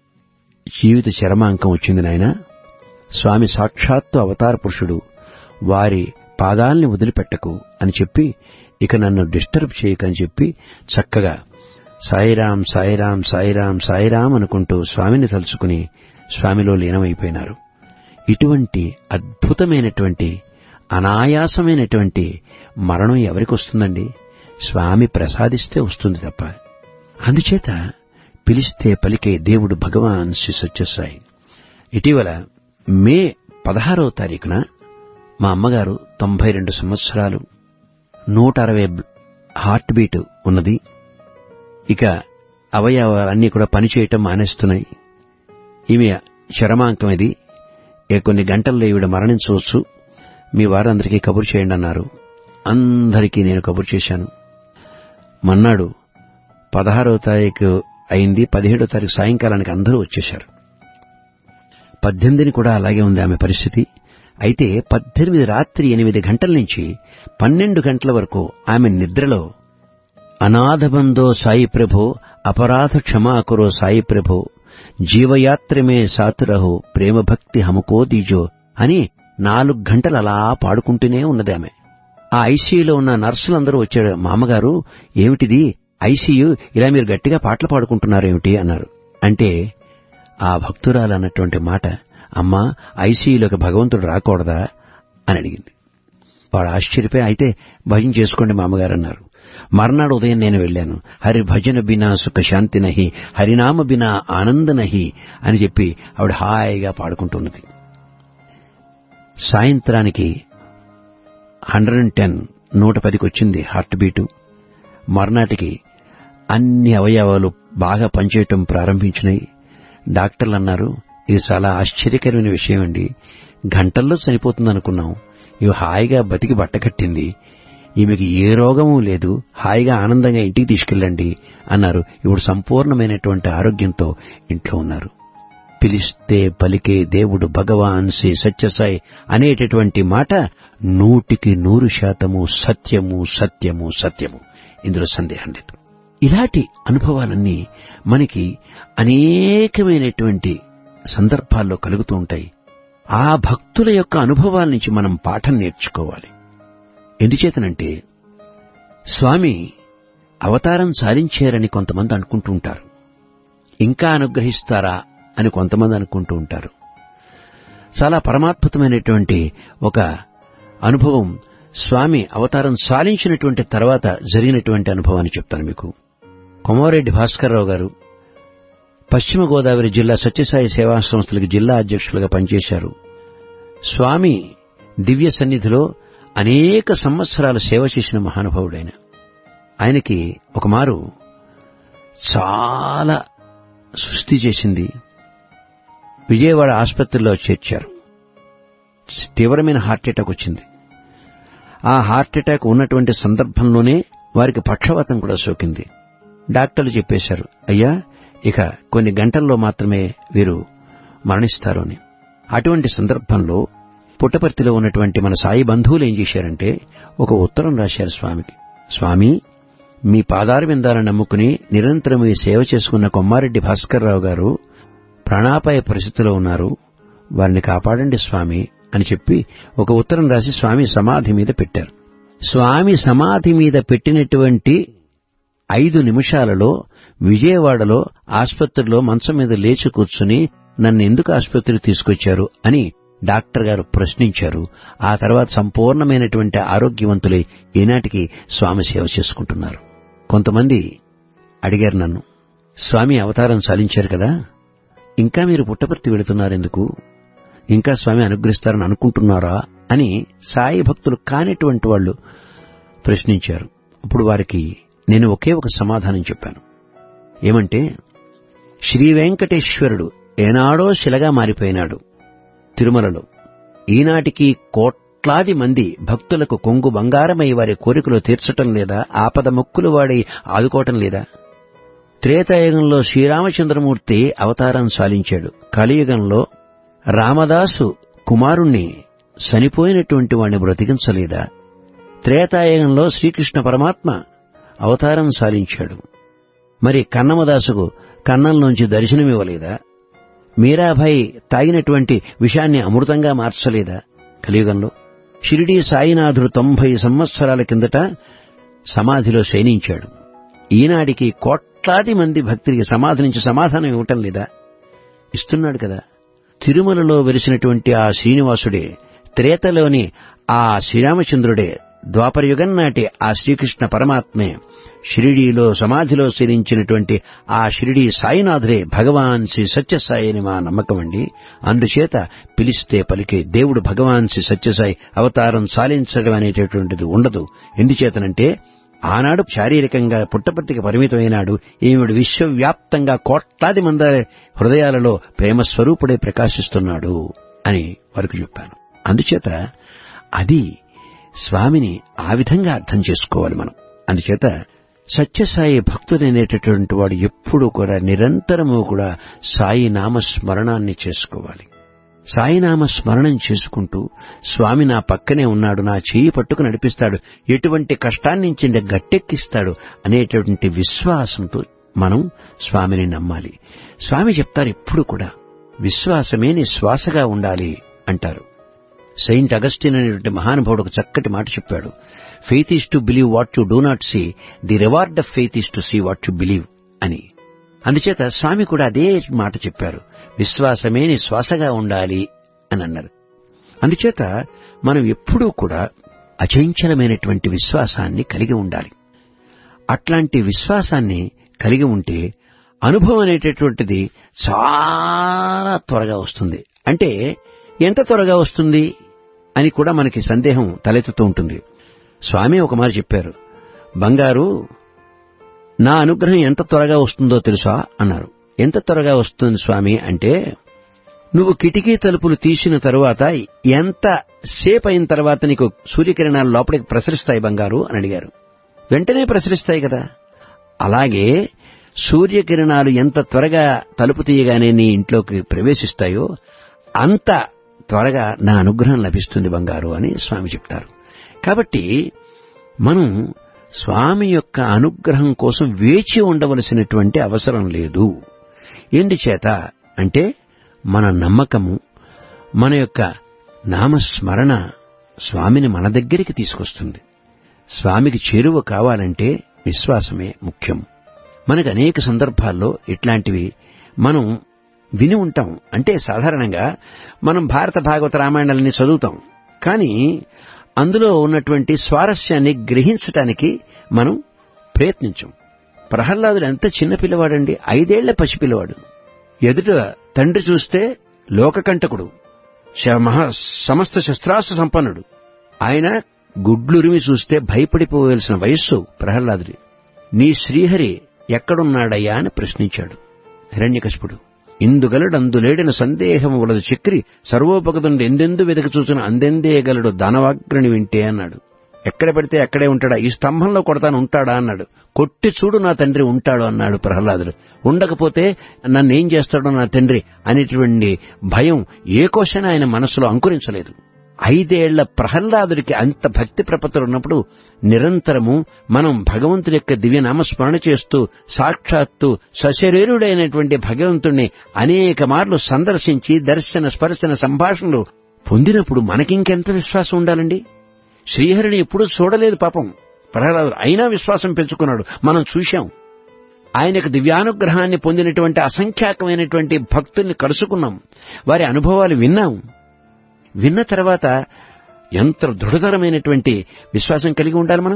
జీవిత చరమాంకం వచ్చింది నాయన స్వామి సాక్షాత్తు అవతార పురుషుడు వారి పాదాల్ని వదిలిపెట్టకు అని చెప్పి ఇక నన్ను డిస్టర్బ్ చేయకని చెప్పి చక్కగా సాయిరాం సాయిరాం సాయిరాం సాయిరాం అనుకుంటూ స్వామిని తలుచుకుని స్వామిలో లీనమైపోయినారు ఇటువంటి అద్భుతమైనటువంటి అనాయాసమైనటువంటి మరణం ఎవరికి వస్తుందండి స్వామి ప్రసాదిస్తే వస్తుంది తప్ప అందుచేత పిలిస్తే పలికే దేవుడు భగవాన్ శ్రీ సత్యసాయి ఇటీవల మే పదహారవ తారీఖున మా అమ్మగారు తొంభై రెండు సంవత్సరాలు నూట అరవై హార్ట్ బీట్ ఉన్నది ఇక అవయవాలన్నీ కూడా పనిచేయటం మానేస్తున్నాయి ఈమె చరమాంకం ఇది ఏ కొన్ని గంటల్లో ఈవిడ మరణించవచ్చు మీ వారందరికీ కబురు చేయండి అన్నారు అందరికీ నేను కబురు చేశాను మన్నాడు పదహారవ తారీఖు అయింది పదిహేడో తారీఖు సాయంకాలానికి అందరూ వచ్చేశారు పద్దెనిమిదిని కూడా అలాగే ఉంది ఆమె పరిస్థితి అయితే పద్దెనిమిది రాత్రి ఎనిమిది గంటల నుంచి పన్నెండు గంటల వరకు ఆమె నిద్రలో అనాథబందో సాయి ప్రభో అపరాధ క్షమాకురో సాయి ప్రభో జీవయాత్రమే సాతురహో ప్రేమ భక్తి హముకో దీజో అని నాలుగు గంటలు అలా పాడుకుంటూనే ఉన్నది ఆమె ఆ ఐసీయూలో ఉన్న నర్సులందరూ వచ్చాడు మామగారు ఏమిటిది ఐసీయూ ఇలా మీరు గట్టిగా పాటలు పాడుకుంటున్నారేమిటి అన్నారు అంటే ఆ భక్తురాలు అన్నటువంటి మాట అమ్మా ఐసీయూలోకి భగవంతుడు రాకూడదా అని అడిగింది వాడు ఆశ్చర్యపోయి అయితే భజన చేసుకోండి మామగారు అన్నారు మర్నాడు ఉదయం నేను వెళ్ళాను హరి భజన బినా సుఖ శాంతి నహి హరినామ బినా ఆనంద నహి అని చెప్పి ఆవిడ హాయిగా పాడుకుంటున్నది సాయంత్రానికి హండ్రెడ్ అండ్ టెన్ నూట పదికి వచ్చింది హార్ట్ బీటు మర్నాటికి అన్ని అవయవాలు బాగా పనిచేయటం ప్రారంభించినాయి డాక్టర్లు అన్నారు ఇది చాలా ఆశ్చర్యకరమైన విషయం అండి గంటల్లో చనిపోతుంది అనుకున్నాం ఇవి హాయిగా బతికి బట్టకట్టింది ఈమెకి ఏ రోగమూ లేదు హాయిగా ఆనందంగా ఇంటికి తీసుకెళ్ళండి అన్నారు ఇప్పుడు సంపూర్ణమైనటువంటి ఆరోగ్యంతో ఇంట్లో ఉన్నారు పిలిస్తే పలికే దేవుడు భగవాన్ శ్రీ సత్యసాయి అనేటటువంటి మాట నూటికి నూరు శాతము సత్యము సత్యము సత్యము ఇందులో సందేహం లేదు ఇలాంటి అనుభవాలన్నీ మనకి అనేకమైనటువంటి సందర్భాల్లో కలుగుతూ ఉంటాయి ఆ భక్తుల యొక్క అనుభవాల నుంచి మనం పాఠం నేర్చుకోవాలి ఎందుచేతనంటే స్వామి అవతారం సాధించారని కొంతమంది అనుకుంటూ ఉంటారు ఇంకా అనుగ్రహిస్తారా అని కొంతమంది అనుకుంటూ ఉంటారు చాలా పరమాత్మతమైనటువంటి ఒక అనుభవం స్వామి అవతారం సాధించినటువంటి తర్వాత జరిగినటువంటి అనుభవాన్ని చెప్తాను మీకు కొమారెడ్డి భాస్కర్రావు గారు పశ్చిమ గోదావరి జిల్లా సత్యసాయి సేవా సంస్థలకు జిల్లా అధ్యక్షులుగా పనిచేశారు స్వామి దివ్య సన్నిధిలో అనేక సంవత్సరాలు సేవ చేసిన మహానుభావుడైన ఆయనకి ఒకమారు చాలా సుస్థి చేసింది విజయవాడ ఆసుపత్రిలో చేర్చారు తీవ్రమైన హార్ట్ అటాక్ వచ్చింది ఆ హార్ట్ అటాక్ ఉన్నటువంటి సందర్భంలోనే వారికి పక్షవాతం కూడా సోకింది డాక్టర్లు చెప్పేశారు అయ్యా ఇక కొన్ని గంటల్లో మాత్రమే వీరు మరణిస్తారు అని అటువంటి సందర్భంలో పుట్టపర్తిలో ఉన్నటువంటి మన సాయి బంధువులు ఏం చేశారంటే ఒక ఉత్తరం రాశారు స్వామికి స్వామి మీ పాదార విందాలను నమ్ముకుని నిరంతరం ఈ సేవ చేసుకున్న కొమ్మారెడ్డి భాస్కర్రావు గారు ప్రాణాపాయ పరిస్థితిలో ఉన్నారు వారిని కాపాడండి స్వామి అని చెప్పి ఒక ఉత్తరం రాసి స్వామి సమాధి మీద పెట్టారు స్వామి సమాధి మీద పెట్టినటువంటి ఐదు నిమిషాలలో విజయవాడలో ఆసుపత్రిలో మంచం మీద లేచి కూర్చుని నన్ను ఎందుకు ఆసుపత్రికి తీసుకొచ్చారు అని డాక్టర్ గారు ప్రశ్నించారు ఆ తర్వాత సంపూర్ణమైనటువంటి ఆరోగ్యవంతులై ఈనాటికి స్వామి సేవ చేసుకుంటున్నారు కొంతమంది అడిగారు నన్ను స్వామి అవతారం సాధించారు కదా ఇంకా మీరు పుట్టపర్తి వెళుతున్నారెందుకు ఇంకా స్వామి అనుగ్రహిస్తారని అనుకుంటున్నారా అని సాయి భక్తులు కానిటువంటి వాళ్ళు ప్రశ్నించారు అప్పుడు వారికి నేను ఒకే ఒక సమాధానం చెప్పాను ఏమంటే శ్రీ వెంకటేశ్వరుడు ఏనాడో శిలగా మారిపోయినాడు తిరుమలలో ఈనాటికి కోట్లాది మంది భక్తులకు కొంగు బంగారమై వారి కోరికలు తీర్చటం లేదా ఆపద మొక్కులు వాడి ఆదుకోవటం లేదా త్రేతాయుగంలో శ్రీరామచంద్రమూర్తి అవతారం సాలించాడు కలియుగంలో రామదాసు కుమారుణ్ణి చనిపోయినటువంటి వాణ్ణి బ్రతికించలేదా త్రేతాయుగంలో శ్రీకృష్ణ పరమాత్మ అవతారం సాలించాడు మరి కన్నమదాసుకు కన్నంలోంచి దర్శనమివ్వలేదా మీరాభాయి తాగినటువంటి విషాన్ని అమృతంగా మార్చలేదా కలియుగంలో షిరిడీ సాయినాథుడు తొంభై సంవత్సరాల కిందట సమాధిలో శయనించాడు ఈనాడికి కోట్లాది మంది భక్తులకి సమాధి నుంచి సమాధానం ఇవ్వటం లేదా ఇస్తున్నాడు కదా తిరుమలలో వెలిసినటువంటి ఆ శ్రీనివాసుడే త్రేతలోని ఆ శ్రీరామచంద్రుడే ద్వాపరయుగం నాటి ఆ శ్రీకృష్ణ పరమాత్మే షిరిడీలో సమాధిలో శరించినటువంటి ఆ షిరిడీ సాయినాథుడే భగవాన్ శ్రీ సత్యసాయి అని మా నమ్మకం అండి అందుచేత పిలిస్తే పలికే దేవుడు భగవాన్ శ్రీ సత్యసాయి అవతారం సాలించడం అనేటటువంటిది ఉండదు ఎందుచేతనంటే ఆనాడు శారీరకంగా పుట్టపర్తికి పరిమితమైనాడు ఈమెడు విశ్వవ్యాప్తంగా కోట్లాది మంది హృదయాలలో ప్రేమ స్వరూపుడే ప్రకాశిస్తున్నాడు అని వారికి చెప్పాను అందుచేత అది స్వామిని ఆ విధంగా అర్థం చేసుకోవాలి మనం అందుచేత సత్యసాయి భక్తుడైనటువంటి వాడు ఎప్పుడూ కూడా నిరంతరము కూడా సాయి నామస్మరణాన్ని చేసుకోవాలి సాయినామ స్మరణం చేసుకుంటూ స్వామి నా పక్కనే ఉన్నాడు నా చేయి పట్టుకు నడిపిస్తాడు ఎటువంటి కష్టాన్ని నుంచి గట్టెక్కిస్తాడు అనేటువంటి విశ్వాసంతో మనం స్వామిని నమ్మాలి స్వామి చెప్తారు ఎప్పుడు కూడా విశ్వాసమే నీ శ్వాసగా ఉండాలి అంటారు సెయింట్ అగస్టిన్ అనేటువంటి మహానుభావుడు ఒక చక్కటి మాట చెప్పాడు faith is to believe what you do not see the reward of faith is to see what you believe అని అందుచేత స్వామి కూడా అదే మాట చెప్పారు విశ్వాసమే నీ శ్వాసగా ఉండాలి అని అన్నారు అందుచేత మనం ఎప్పుడూ కూడా అచంచలమైనటువంటి విశ్వాసాన్ని కలిగి ఉండాలి అట్లాంటి విశ్వాసాన్ని కలిగి ఉంటే అనుభవం అనేటటువంటిది చాలా త్వరగా వస్తుంది అంటే ఎంత త్వరగా వస్తుంది అని కూడా మనకి సందేహం తలెత్తుతూ ఉంటుంది స్వామి ఒక మాట చెప్పారు బంగారు నా అనుగ్రహం ఎంత త్వరగా వస్తుందో తెలుసా అన్నారు ఎంత త్వరగా వస్తుంది స్వామి అంటే నువ్వు కిటికీ తలుపులు తీసిన తరువాత ఎంత సేపు అయిన తర్వాత నీకు సూర్యకిరణాలు లోపలికి ప్రసరిస్తాయి బంగారు అని అడిగారు వెంటనే ప్రసరిస్తాయి కదా అలాగే సూర్యకిరణాలు ఎంత త్వరగా తలుపు తీయగానే నీ ఇంట్లోకి ప్రవేశిస్తాయో అంత త్వరగా నా అనుగ్రహం లభిస్తుంది బంగారు అని స్వామి చెప్తారు కాబట్టి మనం స్వామి యొక్క అనుగ్రహం కోసం వేచి ఉండవలసినటువంటి అవసరం లేదు ఎందుచేత అంటే మన నమ్మకము మన యొక్క నామస్మరణ స్వామిని మన దగ్గరికి తీసుకొస్తుంది స్వామికి చేరువ కావాలంటే విశ్వాసమే ముఖ్యం మనకు అనేక సందర్భాల్లో ఇట్లాంటివి మనం విని ఉంటాం అంటే సాధారణంగా మనం భారత భాగవత రామాయణాలని చదువుతాం కానీ అందులో ఉన్నటువంటి స్వారస్యాన్ని గ్రహించటానికి మనం ప్రయత్నించం ప్రహ్లాదుడు ఎంత చిన్న పిల్లవాడండి ఐదేళ్ల పసిపిల్లవాడు ఎదుట తండ్రి చూస్తే లోకకంటకుడు శ- మహా సమస్త శస్త్రాస్త్ర సంపన్నుడు ఆయన గుడ్లురిమి చూస్తే భయపడిపోవలసిన వయస్సు ప్రహ్లాదుడి నీ శ్రీహరి ఎక్కడున్నాడయ్యా అని ప్రశ్నించాడు హిరణ్యకశిపుడు ఇందుగలడందులేడిన సందేహము వలదు చక్రి సర్వోపగతుండు ఎందెందు వెదక చూసిన అందెందేగలడు దానవాగ్రని వింటే అన్నాడు ఎక్కడ పెడితే అక్కడే ఉంటాడా ఈ స్తంభంలో కొడతాను ఉంటాడా అన్నాడు కొట్టి చూడు నా తండ్రి ఉంటాడు అన్నాడు ప్రహ్లాదుడు ఉండకపోతే నన్నేం చేస్తాడో నా తండ్రి అనేటువంటి భయం ఏ క్వశ్చన్ ఆయన మనసులో అంకురించలేదు ఐదేళ్ల ప్రహ్లాదుడికి అంత భక్తి ప్రపత్తులు ఉన్నప్పుడు నిరంతరము మనం భగవంతుడి యొక్క దివ్యనామస్మరణ చేస్తూ సాక్షాత్తు సశరీరుడైనటువంటి భగవంతుణ్ణి అనేక మార్లు సందర్శించి దర్శన స్పర్శన సంభాషణలు పొందినప్పుడు మనకింకెంత విశ్వాసం ఉండాలండి శ్రీహరిని ఎప్పుడూ చూడలేదు పాపం ప్రహ్లాదుడు అయినా విశ్వాసం పెంచుకున్నాడు మనం చూశాం ఆయనకు దివ్యానుగ్రహాన్ని పొందినటువంటి అసంఖ్యాకమైనటువంటి భక్తుల్ని కలుసుకున్నాం వారి అనుభవాలు విన్నాం విన్న తర్వాత ఎంత దృఢతరమైనటువంటి విశ్వాసం కలిగి ఉండాలి మనం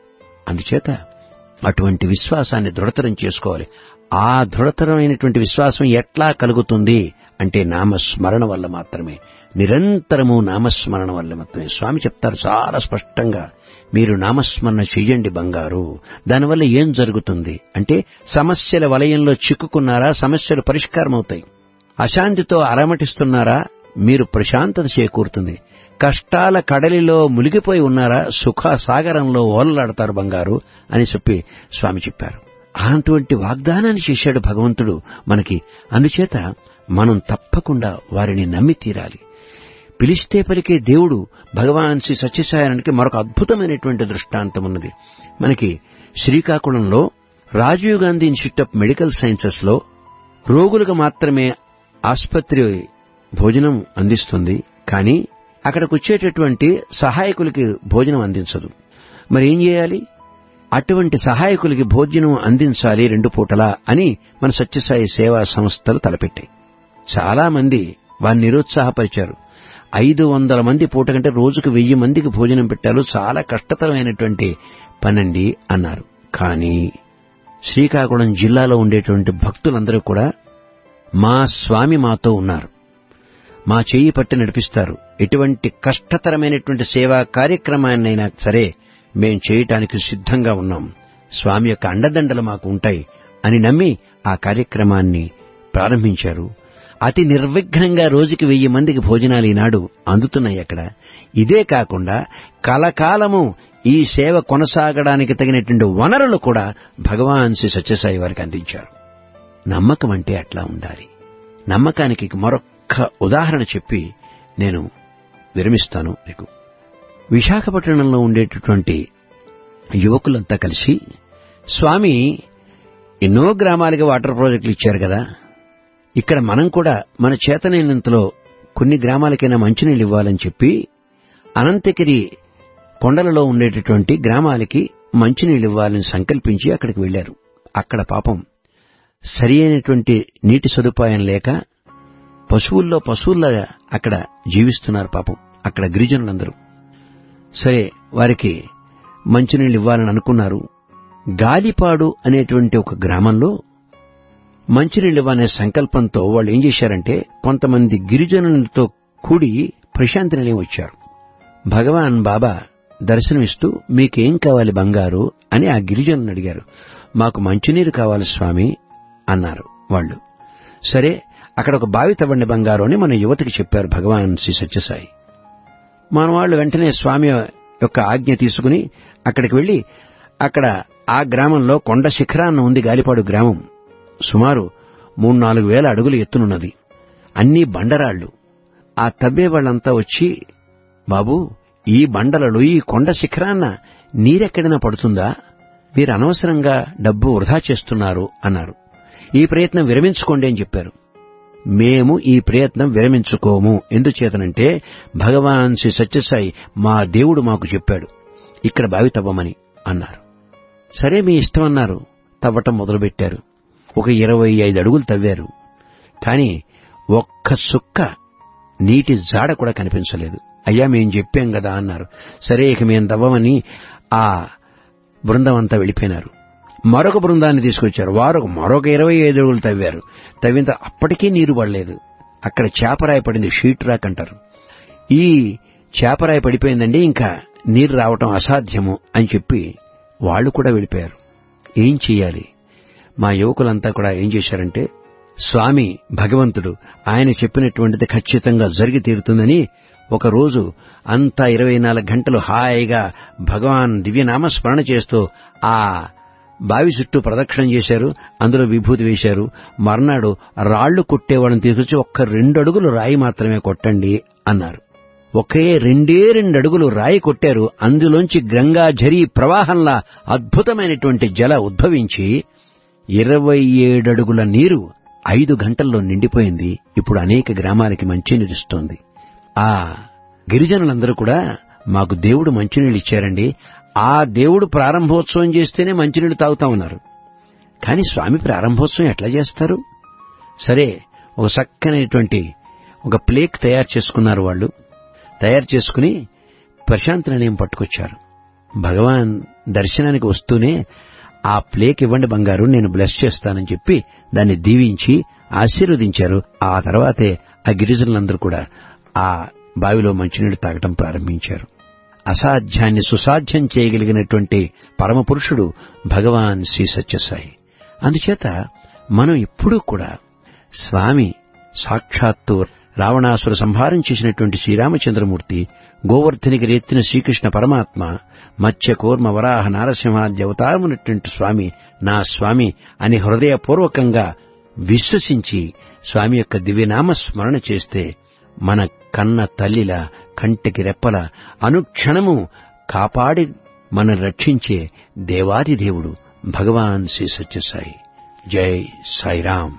అందుచేత అటువంటి విశ్వాసాన్ని దృఢతరం చేసుకోవాలి ఆ దృఢతరమైనటువంటి విశ్వాసం ఎట్లా కలుగుతుంది అంటే నామస్మరణ వల్ల మాత్రమే నిరంతరము నామస్మరణ వల్ల మాత్రమే స్వామి చెప్తారు చాలా స్పష్టంగా మీరు నామస్మరణ చెయ్యండి బంగారు దానివల్ల ఏం జరుగుతుంది అంటే సమస్యల వలయంలో చిక్కుకున్నారా సమస్యలు పరిష్కారం అవుతాయి అశాంతితో అలమటిస్తున్నారా మీరు ప్రశాంతత చేకూరుతుంది కష్టాల కడలిలో మునిగిపోయి ఉన్నారా సుఖ సాగరంలో ఓలలాడతారు బంగారు అని చెప్పి స్వామి చెప్పారు అలాంటి వాగ్దానాన్ని చేశాడు భగవంతుడు మనకి అందుచేత మనం తప్పకుండా వారిని నమ్మి తీరాలి పిలిస్తే పలికే దేవుడు భగవాన్ శ్రీ సత్యసాయనానికి మరొక అద్భుతమైనటువంటి దృష్టాంతం ఉన్నది మనకి శ్రీకాకుళంలో Rajiv Gandhi institute of medical sciences లో రోగులకు మాత్రమే ఆసుపత్రి భోజనం అందిస్తుంది కానీ అక్కడికి వచ్చేటటువంటి సహాయకులకి భోజనం అందించదు మరి ఏం చేయాలి అటువంటి సహాయకులకి భోజనం అందించాలి రెండు పూటలా అని మన సత్యసాయి సేవా సంస్థలు తలపెట్టాయి చాలా మంది వారిని నిరుత్సాహపరిచారు ఐదు వందల మంది పూట కంటే రోజుకు వెయ్యి మందికి భోజనం పెట్టాలు చాలా కష్టతరమైనటువంటి పనండి అన్నారు కానీ శ్రీకాకుళం జిల్లాలో ఉండేటువంటి భక్తులందరూ కూడా మా స్వామి మాతో ఉన్నారు మా చెయ్యి పట్టి నడిపిస్తారు ఎటువంటి కష్టతరమైనటువంటి సేవా కార్యక్రమాన్నైనా సరే మేం చేయటానికి సిద్ధంగా ఉన్నాం స్వామి యొక్క అండదండలు మాకు ఉంటాయి అని నమ్మి ఆ కార్యక్రమాన్ని ప్రారంభించారు అతి నిర్విఘ్నంగా రోజుకి వెయ్యి మందికి భోజనాలు ఈనాడు అందుతున్నాయి అక్కడ ఇదే కాకుండా కలకాలము ఈ సేవ కొనసాగడానికి తగినటువంటి వనరులు కూడా భగవాన్ శ్రీ సత్యసాయి వారికి అందించారు నమ్మకం అంటే అట్లా ఉండాలి నమ్మకానికి మరొక్క ఉదాహరణ చెప్పి నేను విరమిస్తాను మీకు విశాఖపట్నంలో ఉండేటటువంటి యువకులంతా కలిసి స్వామి ఎన్నో గ్రామాలకి వాటర్ ప్రాజెక్టులు ఇచ్చారు కదా ఇక్కడ మనం కూడా మన చేతనైనంతలో కొన్ని గ్రామాలకైనా మంచినీళ్ళు ఇవ్వాలని చెప్పి అనంతగిరి కొండలలో ఉండేటటువంటి గ్రామాలకి మంచినీళ్ళు ఇవ్వాలని సంకల్పించి అక్కడికి వెళ్లారు అక్కడ పాపం సరి అయినటువంటి నీటి సదుపాయం లేక పశువుల్లో పశువుల్లాగా అక్కడ జీవిస్తున్నారు పాపం అక్కడ గిరిజనులందరూ సరే వారికి మంచినీళ్ళు ఇవ్వాలని అనుకున్నారు గాలిపాడు అనేటువంటి ఒక గ్రామంలో మంచినీళ్ళు ఇవ్వనే సంకల్పంతో వాళ్ళు ఏం చేశారంటే కొంతమంది గిరిజనులతో కూడి ప్రశాంతి నిలయం వచ్చారు భగవాన్ బాబా దర్శనమిస్తూ మీకేం కావాలి బంగారు అని ఆ గిరిజనులను అడిగారు మాకు మంచినీరు కావాలి స్వామి అన్నారు వాళ్ళు సరే అక్కడ ఒక బావి తవ్వండి బంగారు అని మన యువతికి చెప్పారు భగవాన్ శ్రీ సత్యసాయి మన వాళ్ళు వెంటనే స్వామి యొక్క ఆజ్ఞ తీసుకుని అక్కడికి వెళ్లి అక్కడ ఆ గ్రామంలో కొండ శిఖరాన్న ఉంది గాలిపాడు గ్రామం సుమారు మూడు నాలుగు వేల అడుగులు ఎత్తునున్నది అన్నీ బండరాళ్లు ఆ తవ్వే వాళ్ళంతా వచ్చి బాబూ ఈ బండలలో ఈ కొండ శిఖరాన్న నీరెక్కడైనా పడుతుందా మీరు అనవసరంగా డబ్బు వృధా చేస్తున్నారు అన్నారు ఈ ప్రయత్నం విరమించుకోండి అని చెప్పారు మేము ఈ ప్రయత్నం విరమించుకోము ఎందుచేతనంటే భగవాన్ శ్రీ సత్యసాయి మా దేవుడు మాకు చెప్పాడు ఇక్కడ బావి తవ్వమని అన్నారు సరే మీ ఇష్టం అన్నారు తవ్వటం మొదలుపెట్టారు ఒక ఇరవై ఐదు అడుగులు తవ్వారు కాని ఒక్క సుక్క నీటి జాడ కూడా కనిపించలేదు అయ్యా మేం చెప్పాం కదా అన్నారు సరే ఇక మేం తవ్వమని ఆ బృందం అంతా వెళ్ళిపోయినారు మరొక బృందాన్ని తీసుకొచ్చారు వారు మరొక ఇరవై ఐదు అడుగులు తవ్వారు తవ్వింత అప్పటికీ నీరు పడలేదు అక్కడ చేపరాయి పడింది షీట్ రాక్ అంటారు ఈ చేపరాయి పడిపోయిందండి ఇంకా నీరు రావటం అసాధ్యము అని చెప్పి వాళ్ళు కూడా వెళ్ళిపోయారు ఏం చెయ్యాలి మా యువకులంతా కూడా ఏం చేశారంటే స్వామి భగవంతుడు ఆయన చెప్పినటువంటిది ఖచ్చితంగా జరిగి తీరుతుందని ఒకరోజు అంతా ఇరవై నాలుగు గంటలు హాయిగా భగవాన్ దివ్యనామ స్మరణ చేస్తూ ఆ బావి చుట్టూ ప్రదక్షిణం చేశారు అందులో విభూతి వేశారు మర్నాడు రాళ్లు కొట్టేవాళ్ళని తీసుకొచ్చి ఒక్క రెండు అడుగులు రాయి మాత్రమే కొట్టండి అన్నారు ఒకే రెండే రెండు అడుగులు రాయి కొట్టారు అందులోంచి గంగా ఝరీ ప్రవాహంలా అద్భుతమైనటువంటి జల ఉద్భవించి ఇరవై ఏడడుగుల నీరు ఐదు గంటల్లో నిండిపోయింది ఇప్పుడు అనేక గ్రామాలకి మంచినీరిస్తోంది ఆ గిరిజనులందరూ కూడా మాకు దేవుడు మంచినీళ్ళు ఇచ్చారండి ఆ దేవుడు ప్రారంభోత్సవం చేస్తేనే మంచినీళ్ళు తాగుతా ఉన్నారు కాని స్వామి ప్రారంభోత్సవం ఎట్లా చేస్తారు సరే ఒక చక్కనైనటువంటి ఒక ప్లేక్ తయారు చేసుకున్నారు వాళ్ళు తయారు చేసుకుని ప్రశాంతి నిలయం పట్టుకొచ్చారు భగవాన్ దర్శనానికి వస్తూనే ఆ ప్లేక్ ఇవ్వండి బంగారు నేను బ్లెస్ చేస్తానని చెప్పి దాన్ని దీవించి ఆశీర్వదించారు ఆ తర్వాతే ఆ గిరిజనులందరూ కూడా ఆ బావిలో మంచినీళ్లు తాగటం ప్రారంభించారు అసాధ్యాన్ని సుసాధ్యం చేయగలిగినటువంటి పరమపురుషుడు భగవాన్ శ్రీ సత్యసాయి అందుచేత మనం ఎప్పుడూ కూడా స్వామి సాక్షాత్తు రావణాసుర సంహారం చేసినటువంటి శ్రీరామచంద్రమూర్తి గోవర్ధనికి ఎత్తిన శ్రీకృష్ణ పరమాత్మ మత్స్య కూర్మ వరాహ నారసింహాద్య అవతారమునటువంటి స్వామి నా స్వామి అని హృదయపూర్వకంగా విశ్వసించి స్వామి యొక్క దివ్యనామ స్మరణ చేస్తే మన కన్న తల్లిల కంటికి రెప్పల అనుక్షణము కాపాడి మన రక్షించే దేవాది దేవుడు భగవాన్ శ్రీ సత్యసాయి జై సాయిరాం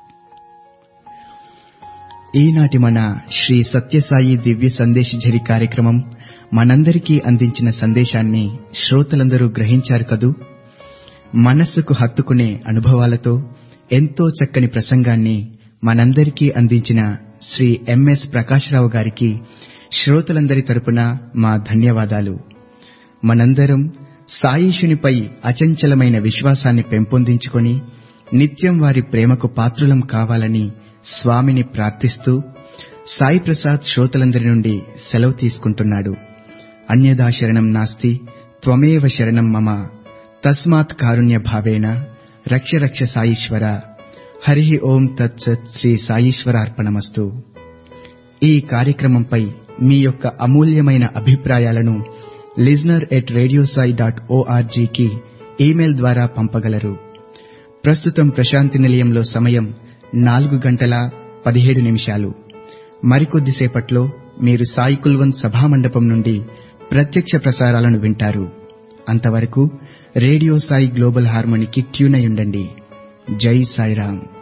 ఈనాటి మన శ్రీ సత్యసాయి దివ్య సందేశఝరి కార్యక్రమం మనందరికీ అందించిన సందేశాన్ని శ్రోతలందరూ గ్రహించారు కదూ మనస్సుకు హత్తుకునే అనుభవాలతో ఎంతో చక్కని ప్రసంగాన్ని మనందరికీ అందించిన శ్రీ ఎంఎస్ ప్రకాశ్రావు గారికి శ్రోతలందరి తరపున మా ధన్యవాదాలు మనందరం సాయిషునిపై అచంచలమైన విశ్వాసాన్ని పెంపొందించుకొని నిత్యం వారి ప్రేమకు పాత్రులం కావాలని స్వామిని ప్రార్థిస్తూ సాయి ప్రసాద్ శ్రోతలందరి నుండి సెలవు తీసుకుంటున్నాడు అన్యదా శరణం నాస్తి త్వమేవ శరణం మమ తస్మాత్ కారుణ్య భావేన రక్ష రక్ష సాయీశ్వర హరి ఓం తత్సత్ శ్రీ సాయీశ్వరార్పణమస్తు ఈ కార్యక్రమంపై మీ యొక్క అమూల్యమైన అభిప్రాయాలను లిజనర్ ఎట్ రేడియోసాయి డాట్ ఓఆర్జీకి ఈమెయిల్ ద్వారా పంపగలరు ప్రస్తుతం ప్రశాంతి నిలయంలో సమయం నాలుగు గంటల పదిహేడు నిమిషాలు మరికొద్దిసేపట్లో మీరు సాయి కుల్వంత్ సభామండపం నుండి ప్రత్యక్ష ప్రసారాలను వింటారు అంతవరకు రేడియో సాయి గ్లోబల్ హార్మోనికి ట్యూన్ అయి ఉండండి జై సాయిరాం